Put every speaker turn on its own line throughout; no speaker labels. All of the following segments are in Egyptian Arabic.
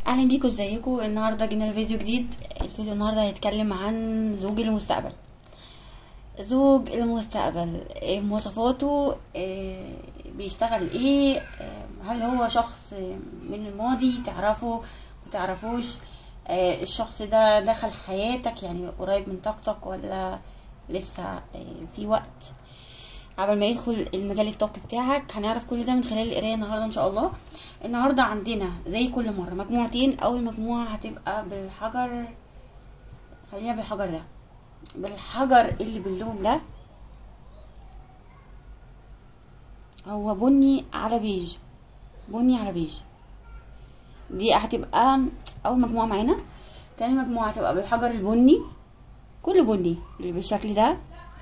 اهلا بيكم ازيكم النهارده جينا لفيديو جديد الفيديو النهارده هيتكلم عن زوج المستقبل زوج المستقبل إيه مواصفاته إيه بيشتغل ايه إيه هل هو شخص من الماضي تعرفه متعرفوش إيه الشخص ده دخل حياتك يعني قريب من طاقتك ولا لسه إيه في وقت قبل ما يدخل المجال الطاقي بتاعك هنعرف كل ده من خلال القرايه النهارده ان شاء الله النهارده عندنا زي كل مره مجموعتين اول مجموعه هتبقى بالحجر خلينا بالحجر ده بالحجر اللي باللون ده هو بني على بيج بني على بيج دي هتبقى اول مجموعه معانا تاني مجموعه هتبقى بالحجر البني كله بني اللي بالشكل ده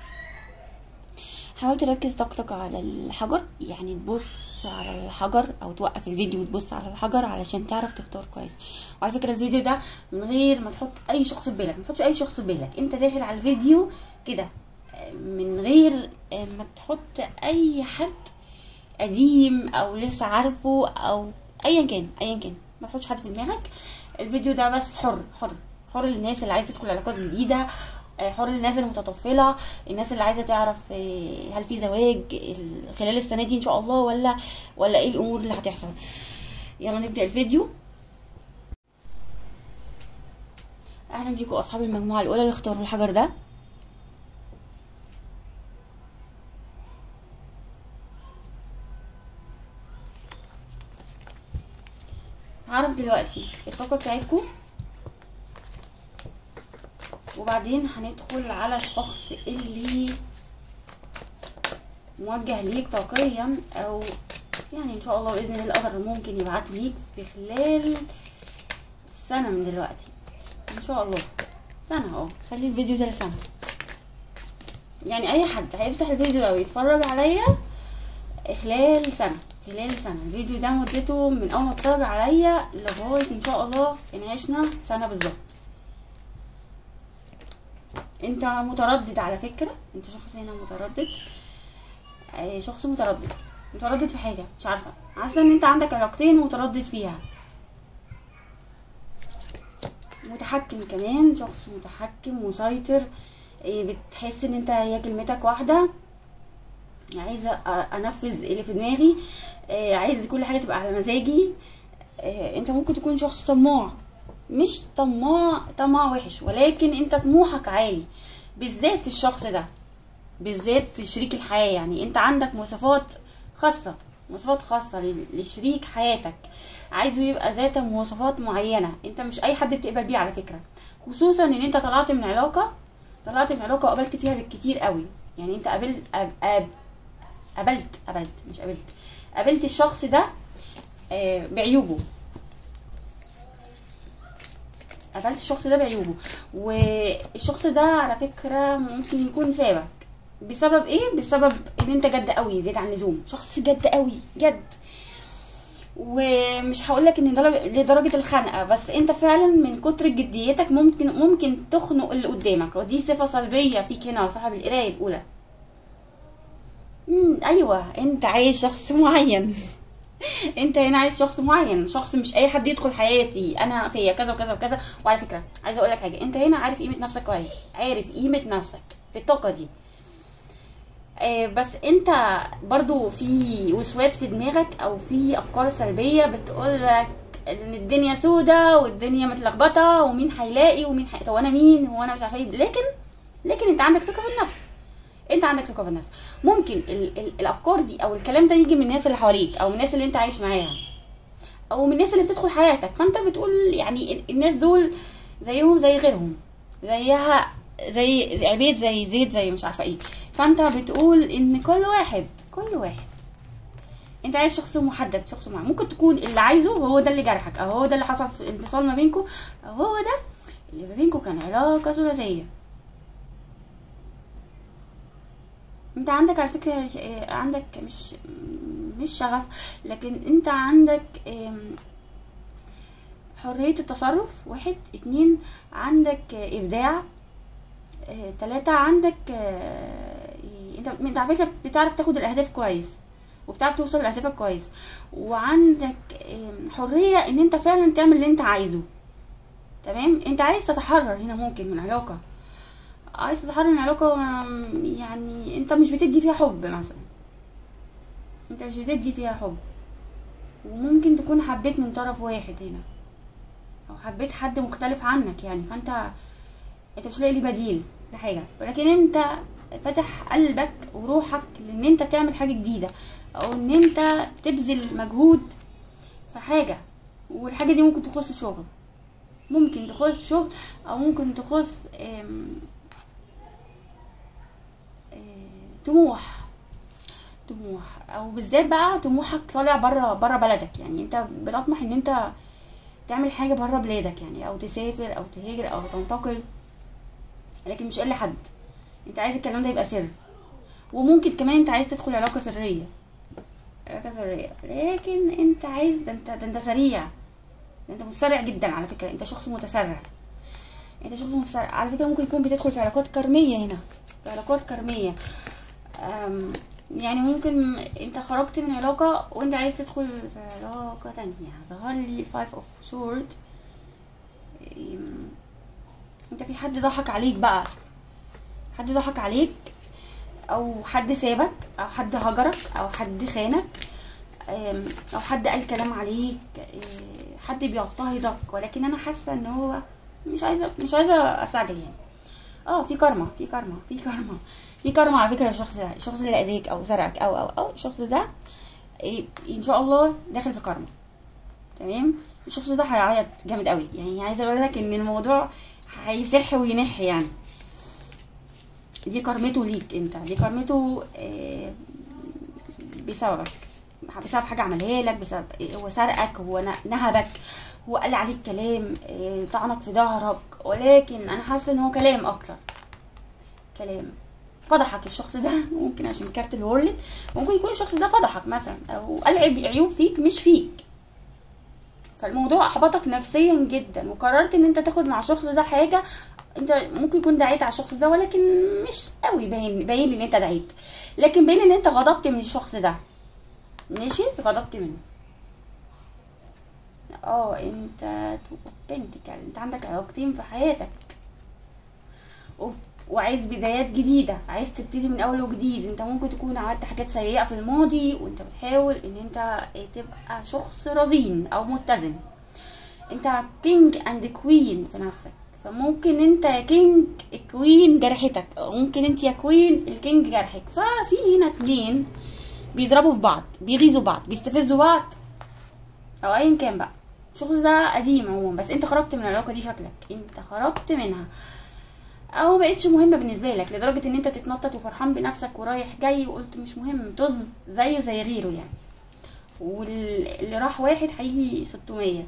حاول تركز طاقتك على الحجر يعني تبص على الحجر او توقف الفيديو وتبص على الحجر علشان تعرف تختار كويس وعلى فكره الفيديو ده من غير ما تحط اي شخص في بالك ما تحطش اي شخص في بالك انت داخل على الفيديو كده من غير ما تحط اي حد قديم او لسه عارفه او ايا كان ايا كان ما تحطش حد في دماغك الفيديو ده بس حر حر حر للناس اللي عايزه تدخل علاقات جديده حر للناس المتطفله الناس اللي عايزه تعرف هل في زواج خلال السنه دي ان شاء الله ولا ولا ايه الامور اللي هتحصل يلا نبدا الفيديو اهلا بيكم اصحاب المجموعه الاولى اللي اختاروا الحجر ده هعرف دلوقتي الطاقه بتاعتكم وبعدين هندخل على الشخص اللي موجه ليك طاقيا او يعني ان شاء الله باذن الله القدر ممكن يبعت ليك في خلال سنه من دلوقتي ان شاء الله سنه اهو خلي الفيديو ده سنه يعني اي حد هيفتح الفيديو ده ويتفرج عليا خلال سنه خلال سنه الفيديو ده مدته من اول ما تتفرج عليا لغايه ان شاء الله ان عشنا سنه بالظبط انت متردد على فكرة انت شخص هنا متردد شخص متردد متردد في حاجة مش عارفة حاسة ان انت عندك علاقتين ومتردد فيها متحكم كمان شخص متحكم مسيطر بتحس ان انت هي كلمتك واحدة عايزة انفذ اللي في دماغي عايز كل حاجة تبقى على مزاجي انت ممكن تكون شخص طماع مش طماع طمع وحش ولكن انت طموحك عالي بالذات في الشخص ده بالذات في شريك الحياة يعني انت عندك مواصفات خاصة مواصفات خاصة لشريك حياتك عايزه يبقى ذات مواصفات معينة انت مش اي حد بتقبل بيه على فكرة خصوصا ان انت طلعت من علاقة طلعت من علاقة وقابلت فيها بالكتير قوي يعني انت قابلت أب... قابلت قابلت مش قابلت قابلت الشخص ده بعيوبه قابلت الشخص ده بعيوبه والشخص ده على فكرة ممكن يكون سابك بسبب ايه بسبب ان انت جد قوي زيادة عن اللزوم شخص جد قوي جد ومش هقولك ان ده لدرجة الخنقة بس انت فعلا من كتر جديتك ممكن ممكن تخنق اللي قدامك ودي صفة سلبية فيك هنا صاحب القراية الاولى مم ايوه انت عايز شخص معين انت هنا عايز شخص معين شخص مش اي حد يدخل حياتي انا فيا كذا وكذا وكذا وعلى فكره عايزه اقول لك حاجه انت هنا عارف قيمه نفسك كويس عارف قيمه نفسك في الطاقه دي آه بس انت برضو في وسواس في دماغك او في افكار سلبيه بتقول لك ان الدنيا سودة والدنيا متلخبطه ومين هيلاقي ومين حي... طب انا مين هو انا مش عارفه ايه لكن لكن انت عندك ثقه بالنفس انت عندك ثقه بالنفس ممكن ال ال الافكار دي او الكلام ده يجي من الناس اللي حواليك او من الناس اللي انت عايش معاها او من الناس اللي بتدخل حياتك فانت بتقول يعني الناس دول زيهم زي غيرهم زيها زي عبيد زي زيد زي مش عارفه ايه فانت بتقول ان كل واحد كل واحد انت عايز شخص محدد شخص معين ممكن تكون اللي عايزه هو ده اللي جرحك او هو ده اللي حصل في انفصال ما بينكم او هو ده اللي ما بينكم كان علاقه ثلاثيه انت عندك على فكرة عندك مش مش شغف لكن انت عندك حرية التصرف واحد اتنين عندك ابداع تلاتة عندك انت انت على فكرة بتعرف تاخد الاهداف كويس وبتعرف توصل لاهدافك كويس وعندك آم، حريه ان انت فعلا تعمل اللي انت عايزه تمام انت عايز تتحرر هنا ممكن من علاقه عايز تتحرر من علاقه آم، يعني انت مش بتدي فيها حب مثلا انت مش بتدي فيها حب وممكن تكون حبيت من طرف واحد هنا او حبيت حد مختلف عنك يعني فانت انت مش لاقي ليه بديل ده حاجه ولكن انت فاتح قلبك وروحك لان انت تعمل حاجه جديده او ان انت تبذل مجهود في حاجه والحاجه دي ممكن تخص شغل ممكن تخص شغل او ممكن تخص آم، آه، طموح طموح او بالذات بقى طموحك طالع بره بره بلدك يعني انت بتطمح ان انت تعمل حاجه بره بلادك يعني او تسافر او تهاجر او تنتقل لكن مش اي حد انت عايز الكلام ده يبقى سر وممكن كمان انت عايز تدخل علاقه سريه علاقه سريه لكن انت عايز ده انت ده انت سريع ده انت متسرع جدا على فكره انت شخص متسرع انت شخص متسرع على فكره ممكن يكون بتدخل في علاقات كرميه هنا في علاقات كرميه أم يعني ممكن انت خرجت من علاقة وانت عايز تدخل في علاقة تانية ظهر لي فايف اوف سورد انت في حد ضحك عليك بقى حد ضحك عليك او حد سابك او حد هجرك او حد خانك أم، او حد قال كلام عليك إيه، حد بيضطهدك ولكن انا حاسه ان هو مش عايزه مش عايزه استعجل يعني اه في كارما في كارما في كارما في كارما على فكره الشخص ده الشخص اللي اذاك او سرقك او او او الشخص ده إيه، ان شاء الله داخل في كارما تمام الشخص ده هيعيط جامد قوي يعني عايزه اقول لك ان الموضوع هيسح وينح يعني دي كارمته ليك انت دي كارمته آه، بسببك بسبب حاجه عملها لك بسبب هو سرقك هو ن- نهبك هو قال عليك كلام آه، طعنك في ظهرك ولكن انا حاسه ان هو كلام اكتر كلام فضحك الشخص ده ممكن عشان كارت الورلد ممكن يكون الشخص ده فضحك مثلا او قال عيب- عيوب فيك مش فيك فالموضوع احبطك نفسيا جدا وقررت ان انت تاخد مع الشخص ده حاجه انت ممكن يكون دعيت على الشخص ده ولكن مش قوي باين باين لي ان انت دعيت لكن باين ان انت غضبت من الشخص ده ماشي غضبت منه اه انت بنتكل انت عندك علاقتين في حياتك و- وعايز بدايات جديدة عايز تبتدي من أول وجديد انت ممكن تكون عملت حاجات سيئة في الماضي وانت بتحاول ان انت تبقى شخص رزين أو متزن انت كينج اند كوين في نفسك فممكن انت يا كينج الكوين جرحتك أو ممكن انت يا كوين الكينج جرحك ففي هنا اتنين بيضربوا في بعض بيغيظوا بعض بيستفزوا بعض او ايا كان بقى الشخص ده قديم عموما بس انت خرجت من العلاقه دي شكلك انت خرجت منها او بقتش مهمه بالنسبه لك لدرجه ان انت تتنطط وفرحان بنفسك ورايح جاي وقلت مش مهم طز زيه زي غيره يعني واللي راح واحد هيجي 600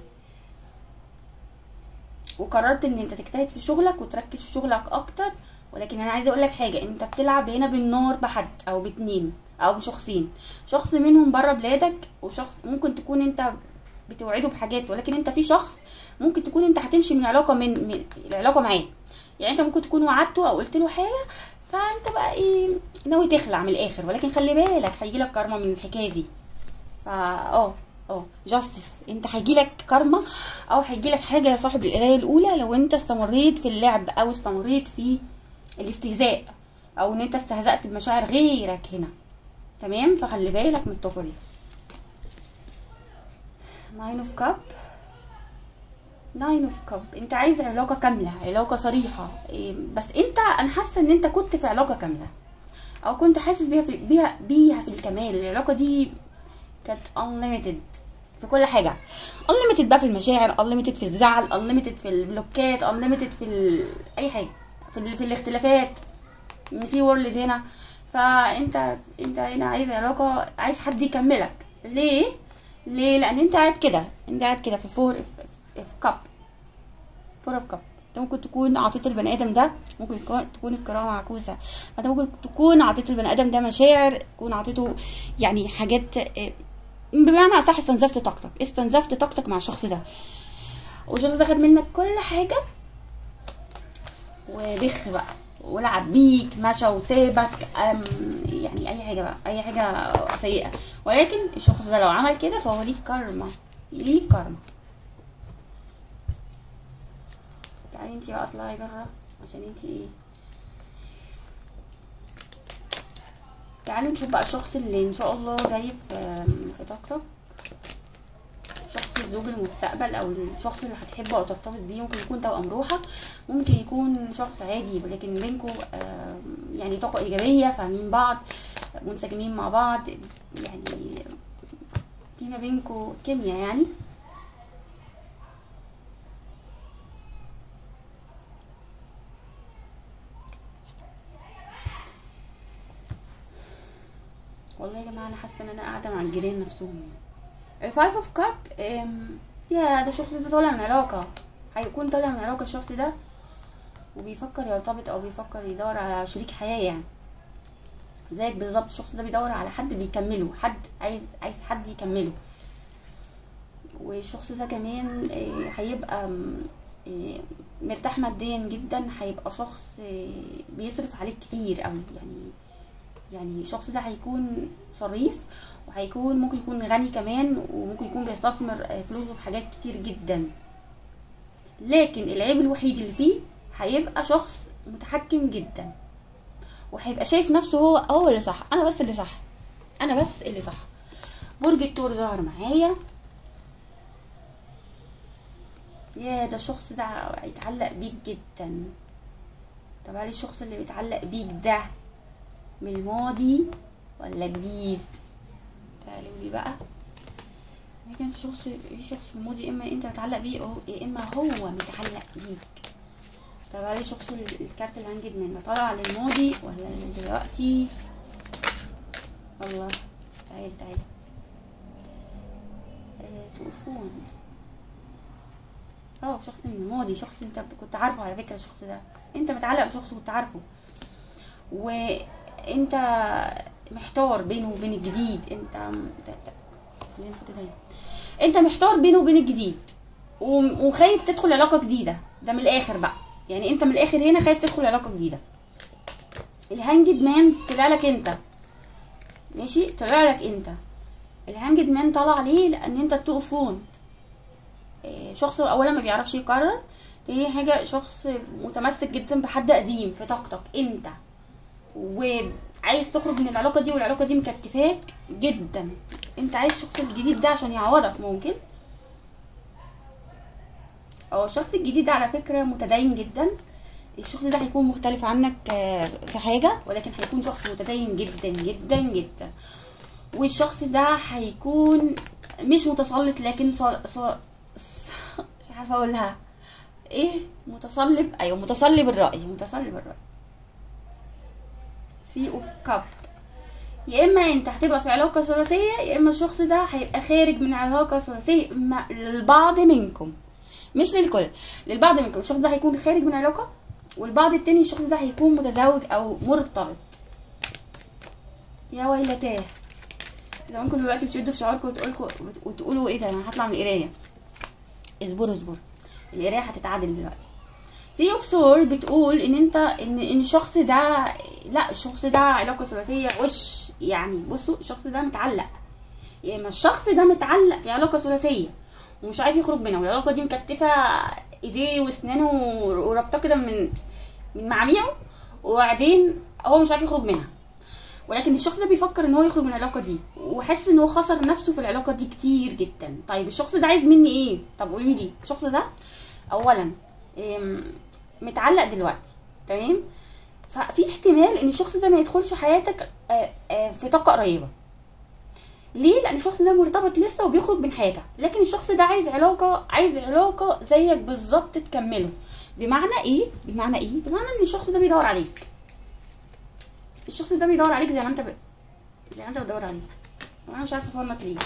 وقررت ان انت تجتهد في شغلك وتركز في شغلك اكتر ولكن انا عايزه اقول لك حاجه انت بتلعب هنا بالنار بحد او باتنين او بشخصين شخص منهم بره بلادك وشخص ممكن تكون انت بتوعده بحاجات ولكن انت في شخص ممكن تكون انت هتمشي من علاقه من, من العلاقه معاه يعني انت ممكن تكون وعدته او قلت له حاجه فانت بقى ايه ناوي تخلع من الاخر ولكن خلي بالك هيجيلك كارما من الحكايه دي فا اه اه جاستس انت هيجيلك كارما او هيجيلك حاجه يا صاحب القرايه الاولى لو انت استمريت في اللعب او استمريت في الاستهزاء او ان انت استهزأت بمشاعر غيرك هنا تمام فخلي بالك من الطفل دي ناين اوف كاب ناين اوف كاب انت عايز علاقه كامله علاقه صريحه إيه، بس انت انا حاسه ان انت كنت في علاقه كامله او كنت حاسس بيها في بيها بيها في الكمال العلاقه دي كانت unlimited في كل حاجه unlimited بقى في المشاعر unlimited في الزعل unlimited في البلوكات unlimited في ال... اي حاجه في, ال... في الاختلافات ان في وورلد هنا فانت انت هنا عايز علاقه عايز حد يكملك ليه ليه لان انت قاعد كده انت قاعد كده في فور في كاب فور اوف كاب انت ممكن تكون عطيت البني ادم ده ممكن يكون- تكون الكرامه معكوسه انت ممكن تكون عطيت البني ادم ده مشاعر تكون عطيته يعني حاجات اه، بمعنى اصح استنزفت طاقتك استنزفت طاقتك مع الشخص ده والشخص ده خد منك كل حاجه وبخ بقى ولعب بيك مشى وسابك أم، يعني اي حاجه بقى اي حاجه سيئه ولكن الشخص ده لو عمل كده فهو ليه كارما ليه كارما تعالي انتي بقى اطلعي بره عشان انتي ايه تعالوا نشوف بقى الشخص اللي ان شاء الله جاي في في طاقتك شخص زوج المستقبل او الشخص اللي هتحبه او ترتبط بيه ممكن يكون توأم روحك ممكن يكون شخص عادي ولكن بينكم يعني طاقة ايجابية فاهمين بعض منسجمين مع بعض يعني في ما بينكم كيمياء يعني والله يا جماعه انا حاسه ان انا قاعده مع الجيران نفسهم يعني الفايف اوف كاب يا ده الشخص ده طالع من علاقه هيكون طالع من علاقه الشخص ده وبيفكر يرتبط او بيفكر يدور على شريك حياه يعني زيك بالظبط الشخص ده بيدور على حد بيكمله حد عايز عايز حد يكمله والشخص ده كمان هيبقى مرتاح ماديا جدا هيبقى شخص بيصرف عليك كتير قوي يعني يعني الشخص ده هيكون صريف وهيكون ممكن يكون غني كمان وممكن يكون بيستثمر فلوسه في حاجات كتير جدا لكن العيب الوحيد اللي فيه هيبقى شخص متحكم جدا وهيبقى شايف نفسه هو هو اللي صح انا بس اللي صح انا بس اللي صح برج الثور ظهر معايا يا ده الشخص ده هيتعلق بيك جدا طب هل الشخص اللي بيتعلق بيك ده من الماضي ولا جديد تعالوا لي بقى كان شخص في شخص في الماضي اما انت متعلق بيه او يا اما هو متعلق بيك طب هل الشخص الكارت اللي هنجد منه طالع للماضي ولا دلوقتي الله تعالي تعالي آه تقفون اه شخص من الماضي شخص انت كنت عارفه على فكره الشخص ده انت متعلق بشخص كنت عارفه وانت محتار بينه وبين الجديد انت خلينا نحط ده انت محتار بينه وبين الجديد وخايف تدخل علاقه جديده ده من الاخر بقى يعني انت من الاخر هنا خايف تدخل علاقه جديده الهانجد مان طلع لك انت ماشي طلع لك انت الهانجد مان طلع ليه لان انت تقفون شخص اولا ما بيعرفش يقرر تاني حاجة شخص متمسك جدا بحد قديم في طاقتك انت وعايز تخرج من العلاقة دي والعلاقة دي مكتفاك جدا انت عايز الشخص الجديد ده عشان يعوضك ممكن اه الشخص الجديد ده على فكرة متدين جدا الشخص ده هيكون مختلف عنك في حاجة ولكن هيكون شخص متدين جدا جدا جدا والشخص ده هيكون مش متسلط لكن ص... ص... مش عارفة اقولها ايه متصلب ايوه متصلب الرأي متصلب الرأي ثري اوف كاب يا اما انت هتبقى في علاقه ثلاثيه يا اما الشخص ده هيبقى خارج من علاقه ثلاثيه للبعض منكم مش للكل للبعض منكم الشخص ده هيكون خارج من علاقه والبعض التاني الشخص ده هيكون متزوج او مرتبط يا ويلتاه لو انكم دلوقتي بتشدوا في شعوركم وتقولكوا وتقولوا ايه ده انا هطلع من القرايه اصبروا اصبروا القرايه هتتعادل دلوقتي في اوف سور بتقول ان انت ان ان الشخص ده لا الشخص ده علاقه ثلاثيه وش يعني بصوا الشخص ده متعلق يا اما الشخص ده متعلق في علاقه ثلاثيه ومش عارف يخرج منها والعلاقه دي مكتفه ايديه واسنانه وربطه كده من من معاميعه وبعدين هو مش عارف يخرج منها ولكن الشخص ده بيفكر ان هو يخرج من العلاقه دي وحس ان هو خسر نفسه في العلاقه دي كتير جدا طيب الشخص ده عايز مني ايه طب قولي لي الشخص ده اولا متعلق دلوقتي تمام ففي احتمال ان الشخص ده ما يدخلش حياتك في طاقه قريبه ليه لان الشخص ده مرتبط لسه وبيخرج من حاجه لكن الشخص ده عايز علاقه عايز علاقه زيك بالظبط تكمله بمعنى ايه بمعنى ايه بمعنى ان الشخص ده بيدور عليك الشخص ده بيدور عليك زي ما انت ب... زي ما انت بتدور عليه وانا مش عارفه افهمك ليه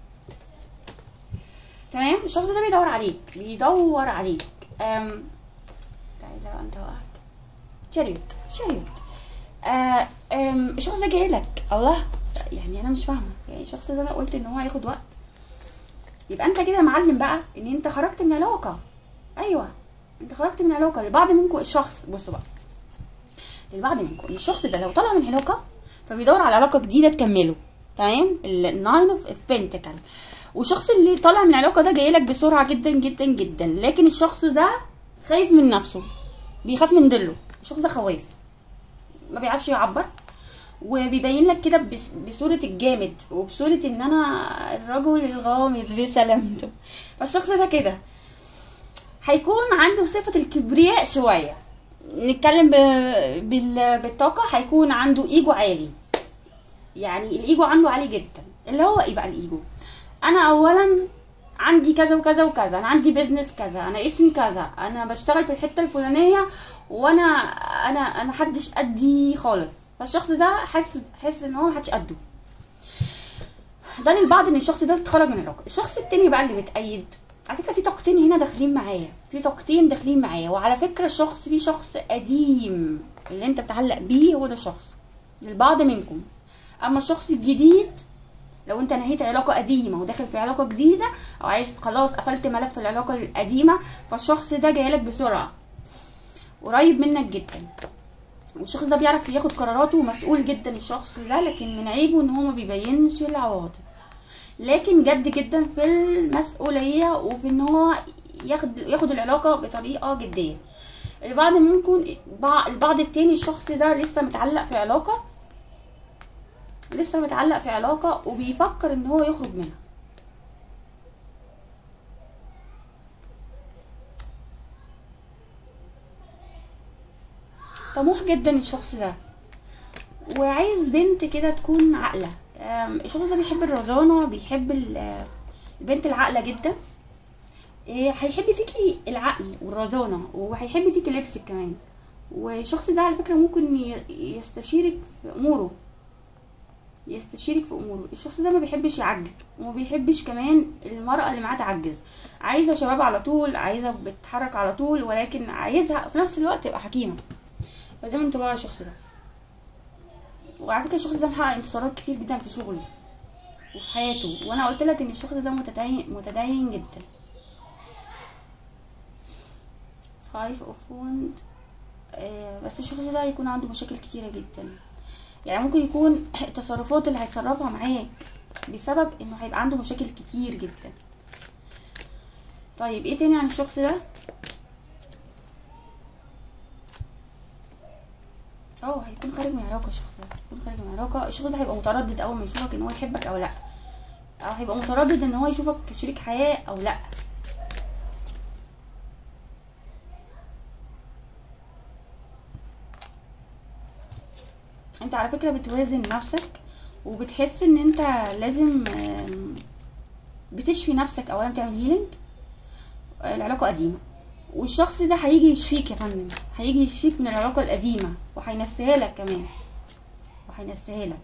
تمام الشخص ده بيدور عليك بيدور عليك أم... تعالى بقى انت وقعت شريط شريط آه أم... الشخص ده جاي لك الله يعني انا مش فاهمه يعني الشخص ده انا قلت ان هو هياخد وقت يبقى انت كده معلم بقى ان انت خرجت من علاقه ايوه انت خرجت من علاقه لبعض منكم الشخص بصوا بقى للبعض منكم الشخص ده لو طلع من علاقه فبيدور على علاقه جديده تكمله تمام الناين اوف بنتكل والشخص اللي طالع من العلاقه ده جاي لك بسرعه جدا جدا جدا لكن الشخص ده خايف من نفسه بيخاف من دله الشخص ده خواف ما بيعرفش يعبر وبيبين لك كده بس- بصورة الجامد وبصورة ان انا الرجل الغامض بسلامته فالشخص ده كده هيكون عنده صفة الكبرياء شوية نتكلم ب... بال... بالطاقة هيكون عنده ايجو عالي يعني الايجو عنده عالي جدا اللي هو ايه بقى الايجو انا اولا عندي كذا وكذا وكذا انا عندي بيزنس كذا انا اسمي كذا انا بشتغل في الحته الفلانيه وانا انا انا محدش قدي خالص فالشخص ده حاسس حاسس ان هو محدش قده ده للبعض ان الشخص ده اتخرج من العلاقه الشخص التاني بقى اللي متأيد على فكره في طاقتين هنا داخلين معايا في طاقتين داخلين معايا وعلى فكره الشخص في شخص قديم اللي انت بتعلق بيه هو ده الشخص للبعض منكم اما الشخص الجديد لو انت نهيت علاقه قديمه وداخل في علاقه جديده او عايز خلاص قفلت ملف العلاقه القديمه فالشخص ده جايلك بسرعه قريب منك جدا والشخص ده بيعرف ياخد قراراته ومسؤول جدا الشخص ده لكن من عيبه ان هو ما بيبينش العواطف لكن جد جدا في المسؤوليه وفي ان هو ياخد ياخد العلاقه بطريقه جديه البعض منكم بع- البعض التاني الشخص ده لسه متعلق في علاقه لسه متعلق في علاقة وبيفكر ان هو يخرج منها طموح جدا الشخص ده وعايز بنت كده تكون عاقلة أم، الشخص ده بيحب الرزانة بيحب ال- البنت العاقلة جدا إيه، هيحب فيكي العقل والرزانة وهيحب فيكي لبسك كمان والشخص ده على فكرة ممكن ي- يستشيرك في أموره يستشيرك في اموره الشخص ده ما بيحبش يعجز وما بيحبش كمان المرأة اللي معاه تعجز عايزة شباب على طول عايزة بتتحرك على طول ولكن عايزها في نفس الوقت تبقى حكيمة فده من طباع الشخص ده وعلى فكرة الشخص ده محقق انتصارات كتير جدا في شغله وفي حياته وانا قلت لك ان الشخص ده متدين متدين جدا فايف اوف ووند بس الشخص ده هيكون عنده مشاكل كتيرة جدا يعني ممكن يكون التصرفات اللي هيتصرفها معاك بسبب انه هيبقى عنده مشاكل كتير جدا طيب ايه تاني عن الشخص ده اه هيكون خارج من علاقه الشخص ده هيكون خارج من علاقه الشخص ده هيبقى متردد اول ما يشوفك ان هو يحبك او لا او هيبقى متردد ان هو يشوفك شريك حياه او لا انت على فكره بتوازن نفسك وبتحس ان انت لازم آم، بتشفي نفسك اولا بتعمل هيلينج العلاقه قديمه والشخص ده هيجي يشفيك يا فندم هيجي يشفيك من العلاقه القديمه وهينسيها لك كمان وهينسيها لك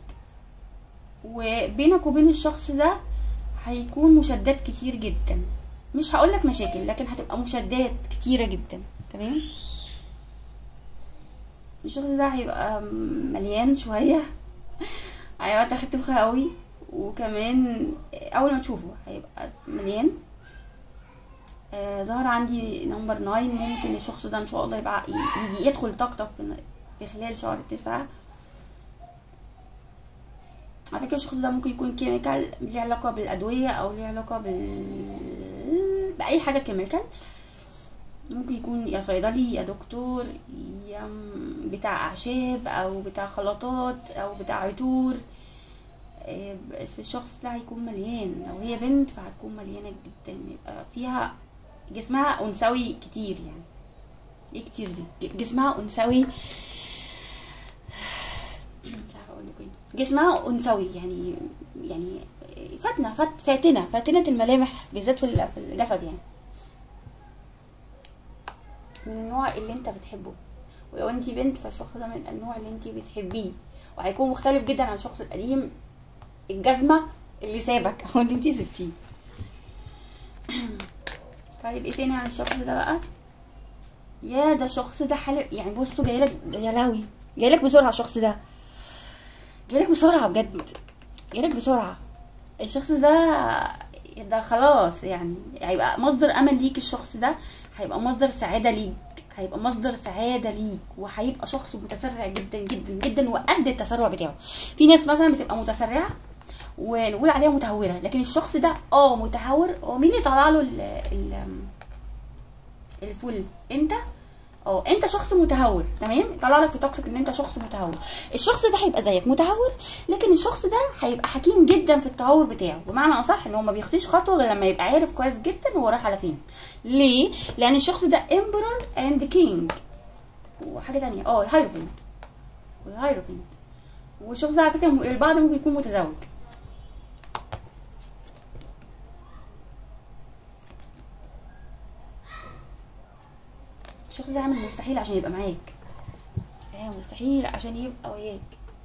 وبينك وبين الشخص ده هيكون مشادات كتير جدا مش هقولك مشاكل لكن هتبقى مشادات كتيره جدا تمام الشخص ده هيبقى مليان شوية هيبقى تاخد تبخة قوي وكمان اول ما تشوفه هيبقى مليان آه ظهر عندي نمبر ناين ممكن الشخص ده ان شاء الله يبقى يجي يدخل طاقتك في في خلال شهر تسعة على فكرة الشخص ده ممكن يكون كيميكال ليه علاقة بالأدوية أو ليه علاقة بال بأي حاجة كيميكال ممكن يكون يا صيدلي يا دكتور يا م- بتاع اعشاب او بتاع خلطات او بتاع عطور آه، بس الشخص ده هيكون مليان لو هي بنت فهتكون مليانه جدا يبقى فيها جسمها انثوي كتير يعني ايه كتير دي ج- جسمها انثوي مش عارفه اقول لك ايه جسمها انثوي يعني يعني فاتنه فات فاتنه فاتنه الملامح بالذات في ال- في الجسد يعني من النوع اللي انت بتحبه ولو انت بنت فالشخص ده من النوع اللي انت بتحبيه وهيكون مختلف جدا عن الشخص القديم الجزمة اللي سابك او اللي انت سبتيه طيب ايه تاني عن الشخص ده بقى يا ده الشخص ده حلو يعني بصوا جايلك يا لهوي جايلك بسرعة الشخص ده جايلك بسرعة بجد جايلك بسرعة الشخص ده ده خلاص يعني هيبقى مصدر امل ليك الشخص ده هيبقى مصدر سعاده ليك هيبقى مصدر سعاده ليك وهيبقى شخص متسرع جدا جدا جدا وقد التسرع بتاعه في ناس مثلا بتبقى متسرعه ونقول عليها متهوره لكن الشخص ده اه متهور هو مين اللي طلع له ال ال الفل انت اه انت شخص متهور تمام طلع لك في طاقتك ان انت شخص متهور الشخص ده هيبقى زيك متهور لكن الشخص ده هيبقى حكيم جدا في التهور بتاعه بمعنى اصح ان هو ما بيخطيش خطوه غير لما يبقى عارف كويس جدا هو رايح على فين ليه لان الشخص ده امبرور اند كينج وحاجه تانية اه الهايروفنت والهايروفنت والشخص ده على فكره البعض ممكن يكون متزوج الشخص ده عامل مستحيل عشان يبقى معاك اه مستحيل عشان يبقى وياك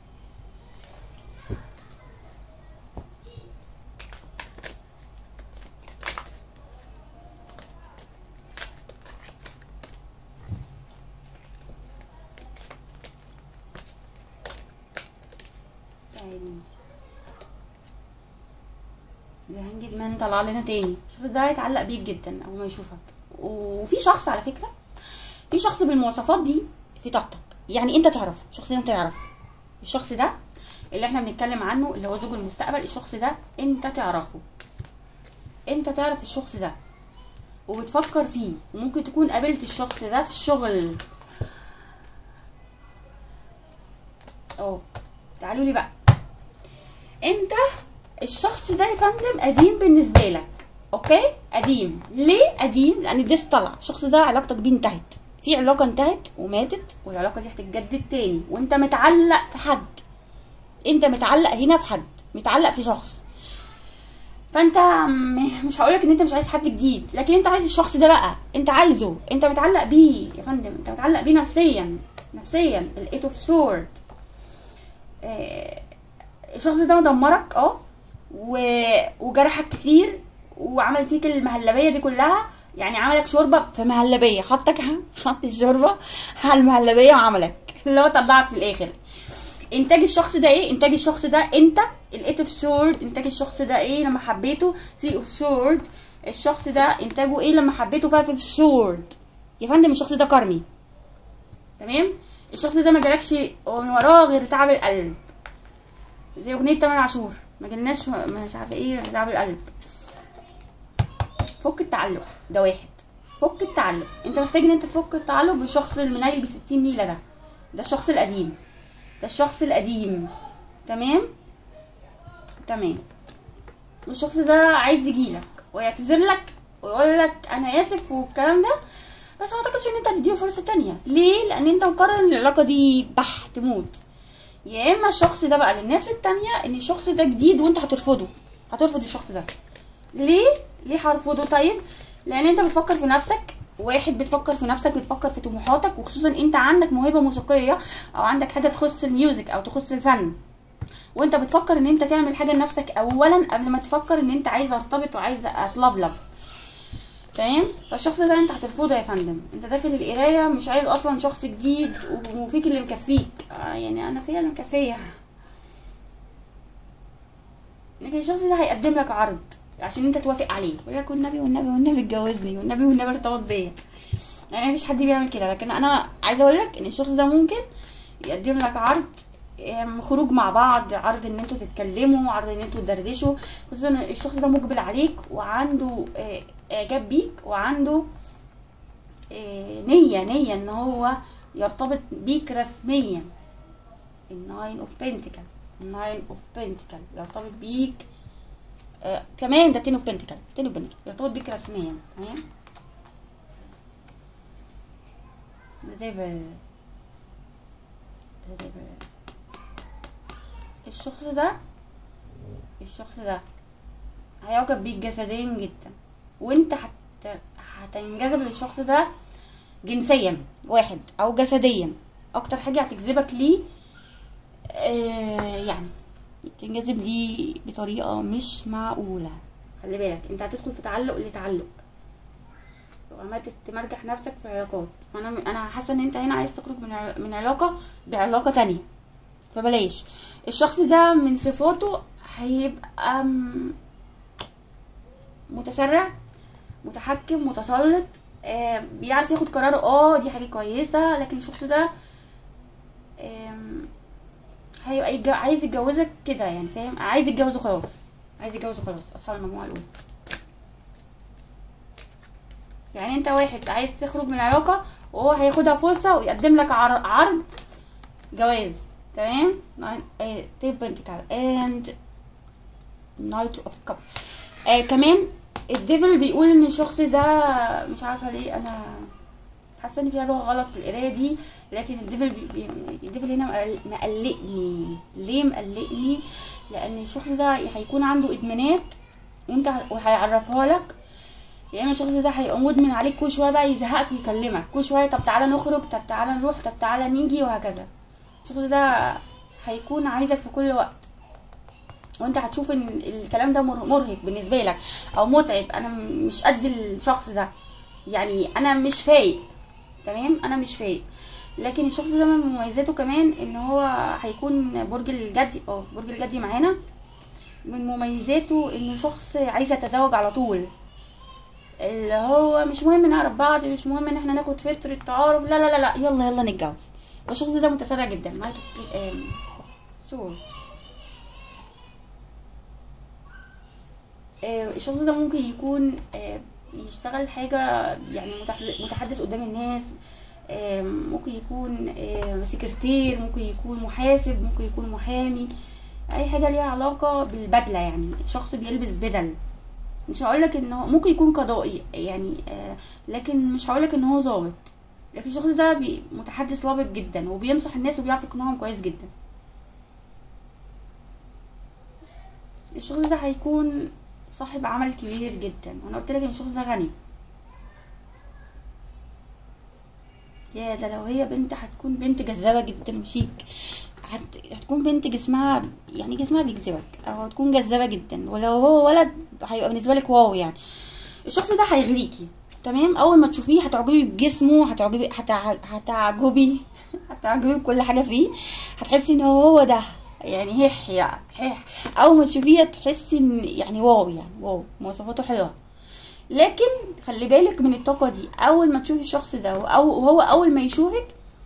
طيب. ده هنجد مان طلع لنا تاني الشخص ده هيتعلق بيك جدا اول ما يشوفك وفي شخص على فكره في شخص بالمواصفات دي في طاقتك يعني انت تعرفه الشخص ده انت تعرفه الشخص ده اللي احنا بنتكلم عنه اللي هو زوج المستقبل الشخص ده انت تعرفه انت تعرف الشخص ده وبتفكر فيه وممكن تكون قابلت الشخص ده في الشغل اه تعالوا لي بقى انت الشخص ده يا فندم قديم بالنسبه لك اوكي قديم ليه قديم لان الديس طلع الشخص ده علاقتك بيه انتهت في علاقه انتهت وماتت والعلاقه دي هتتجدد تاني وانت متعلق في حد انت متعلق هنا في حد متعلق في شخص فانت م- مش هقولك ان انت مش عايز حد جديد لكن انت عايز الشخص ده بقى انت عايزه انت متعلق بيه يا فندم انت متعلق بيه نفسيا نفسيا الايت اوف سورد الشخص ده دمرك اه و- وجرحك كتير وعمل فيك المهلبيه دي كلها يعني عملك شوربه في مهلبيه حطك حط الشوربه على المهلبيه وعملك اللي هو طلعك في الاخر انتاج الشخص ده ايه انتاج الشخص ده انت الايت اوف سورد انتاج الشخص ده ايه لما حبيته سي اوف سورد الشخص ده انتاجه ايه لما حبيته فايف اوف سورد يا فندم الشخص ده كرمي تمام الشخص ده ما جالكش من وراه غير تعب القلب زي اغنيه تامر عاشور ما جالناش مش عارفه ايه غير تعب القلب فك التعلق ده واحد فك التعلق انت محتاج ان انت تفك التعلق بالشخص المنيل ب 60 نيله ده ده الشخص القديم ده الشخص القديم تمام تمام والشخص ده عايز يجيلك ويعتذر لك ويقول لك انا اسف والكلام ده بس ما اعتقدش ان انت هتديله فرصه تانية ليه لان انت مقرر ان العلاقه دي بح تموت يا اما الشخص ده بقى للناس التانية ان الشخص ده جديد وانت هترفضه هترفض الشخص ده ليه ليه هرفضه طيب لان انت بتفكر في نفسك واحد بتفكر في نفسك بتفكر في طموحاتك وخصوصا انت عندك موهبه موسيقيه او عندك حاجه تخص الميوزك او تخص الفن وانت بتفكر ان انت تعمل حاجه لنفسك اولا قبل ما تفكر ان انت عايز ارتبط وعايز اتلفلف فاهم فالشخص ده انت هترفضه يا فندم انت داخل القرايه مش عايز اصلا شخص جديد وفيك اللي مكفيك آه يعني انا فيا اللي مكفيه لكن الشخص ده هيقدم لك عرض عشان انت توافق عليه يقول لك والنبي والنبي والنبي اتجوزني والنبي والنبي ارتبط بيا يعني مفيش حد بيعمل كده لكن انا عايزه اقول لك ان الشخص ده ممكن يقدم لك عرض ام، خروج مع بعض عرض ان انتوا تتكلموا عرض ان انتوا تدردشوا خصوصا ان الشخص ده مقبل عليك وعنده اه، اعجاب بيك وعنده اه، نية نية ان هو يرتبط بيك رسميا الناين اوف بنتكل الناين اوف بنتكل يرتبط بيك آه كمان ده تين اوف بنتكل تين اوف بنتكل يرتبط بيك رسميا تمام The devil The devil الشخص ده الشخص ده هيعجب بيك جسديا جدا وانت هت... هتنجذب للشخص ده جنسيا واحد او جسديا اكتر حاجه هتجذبك ليه آه يعني تنجذب ليه بطريقه مش معقوله خلي بالك انت هتدخل في تعلق لتعلق وعمال تمرجح نفسك في علاقات فانا انا حاسه ان انت هنا عايز تخرج من ع- من علاقه بعلاقه تانية فبلاش الشخص ده من صفاته هيبقى م- متسرع متحكم متسلط آه بيعرف ياخد قرار اه دي حاجه كويسه لكن الشخص ده آم، هيبقى يتج- عايز يتجوزك كده يعني فاهم عايز يتجوز وخلاص عايز يتجوز وخلاص اصحاب المجموعه الاولى يعني انت واحد عايز تخرج من العلاقه وهو هياخدها فرصه ويقدم لك عر- عرض جواز تمام تيب بنتكال اند نايت اوف كاب آه كمان الديفل بيقول ان الشخص ده مش عارفه ليه انا حاسه ان في حاجه غلط في القرايه دي لكن الديفل بي بي الديفل هنا مقل- مقلقني ليه مقلقني لان الشخص ده هيكون عنده ادمانات وانت ه- وهيعرفها لك يا اما الشخص ده هيبقى مدمن عليك كل شويه بقى يزهقك ويكلمك كل شويه طب تعالى نخرج طب تعالى نروح طب تعالى نيجي وهكذا الشخص ده هيكون عايزك في كل وقت وانت هتشوف ان الكلام ده مر- مرهق بالنسبه لك او متعب انا م- مش قد الشخص ده يعني انا مش فايق تمام انا مش فايق لكن الشخص ده من مميزاته كمان ان هو هيكون برج الجدي اه برج الجدي معانا من مميزاته انه شخص عايز يتزوج على طول اللي هو مش مهم نعرف بعض مش مهم ان احنا ناخد فترة تعارف لا لا لا لا يلا يلا نتجوز والشخص ده متسرع جدا نايت اوف شو الشخص ده ممكن يكون آه، يشتغل حاجة يعني متحد- متحدث قدام الناس آه، ممكن يكون آه، سكرتير ممكن يكون محاسب ممكن يكون محامي اي حاجة ليها علاقة بالبدلة يعني شخص بيلبس بدل مش هقولك ان هو ممكن يكون قضائي يعني آه لكن مش هقولك ان هو ظابط لكن الشخص ده بي متحدث لابق جدا وبينصح الناس وبيعرف يقنعهم كويس جدا الشخص ده هيكون صاحب عمل كبير جدا وانا قلت لك ان الشخص ده غني يا ده لو هي بنت هتكون بنت جذابة جدا وشيك هت... هتكون بنت جسمها يعني جسمها بيجذبك او هتكون جذابة جدا ولو هو ولد هيبقى بالنسبة لك واو يعني الشخص ده هيغريكي تمام اول ما تشوفيه هتعجبي بجسمه هتعجبي هتع... هتعجبي هتعجبي بكل حاجة فيه هتحسي ان هو هو ده يعني هح يعني هح اول ما تشوفيه تحسي ان يعني واو يعني واو مواصفاته حلوة لكن خلي بالك من الطاقة دي اول ما تشوفي الشخص ده او وهو اول ما يشوفك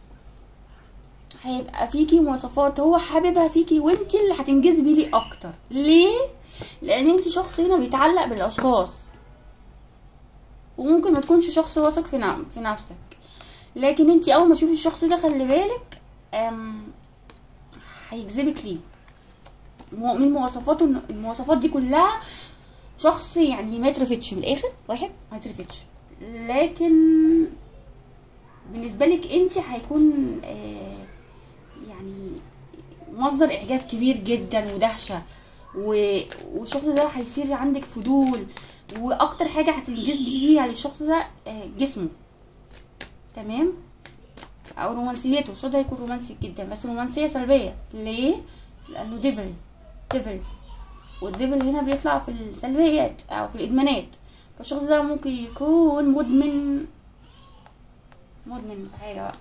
هيبقى فيكي مواصفات هو حاببها فيكي وانت اللي هتنجذبي ليه اكتر ليه لان انت شخص هنا بيتعلق بالاشخاص وممكن ما تكونش شخص واثق في نعم في نفسك لكن انت اول ما تشوفي الشخص ده خلي بالك أم، هيجذبك ليه مو- من مواصفاته إن- المواصفات دي كلها شخص يعني ما يترفدش من الاخر واحد ما يترفدش لكن بالنسبه لك انت هيكون آه يعني مصدر اعجاب كبير جدا ودهشه و- والشخص ده هيصير عندك فضول واكتر حاجه هتنجذبي بيها للشخص ده آه، جسمه تمام او رومانسيته الشخص ده هيكون رومانسي جدا بس رومانسيه سلبيه ليه لانه ديفل ديفل والديفل هنا بيطلع في السلبيات او في الادمانات فالشخص ده ممكن يكون مدمن مدمن بحاجه بقى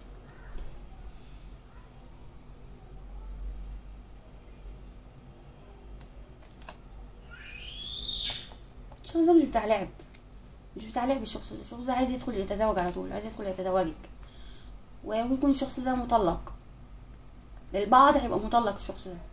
الشخص ده مش بتاع لعب مش بتاع لعب الشخص ده الشخص ده عايز يدخل يتزوج على طول عايز يدخل يتزوجك وممكن يكون الشخص ده مطلق للبعض هيبقى مطلق الشخص ده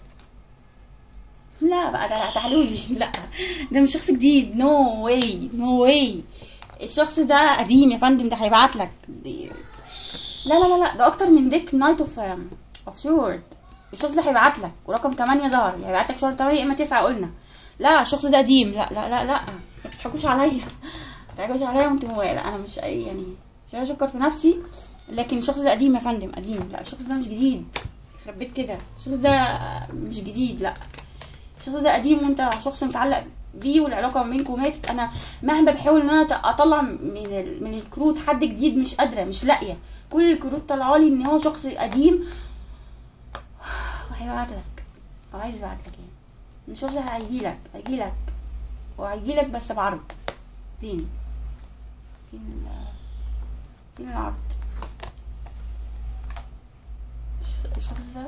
لا بقى ده تعالوا لي لا ده مش شخص جديد نو واي نو واي الشخص ده قديم يا فندم ده هيبعت لك دي- لا لا لا لا ده اكتر من ديك نايت اوف اوف شورد الشخص ده هيبعت لك ورقم 8 ظهر يعني هيبعت لك شهر 8 يا اما 9 قلنا لا الشخص ده قديم لا لا لا لا ما تضحكوش عليا ما تضحكوش عليا وانتوا مو- لا انا مش أي- يعني مش عايزه اشكر في نفسي لكن الشخص ده قديم يا فندم قديم لا الشخص ده مش جديد يخرب بيت كده الشخص ده مش جديد لا الشخص ده قديم وانت شخص متعلق بيه والعلاقه ما بينكم ماتت انا مهما بحاول ان انا اطلع من ال- من الكروت حد جديد مش قادره مش لاقيه كل الكروت طالعه لي ان هو شخص قديم وهيبعت لك او عايز يبعت لك يعني مش شخص هيجي لك هيجي لك وهيجي لك بس بعرض فين فين ال فين العرض الش- الشخص ده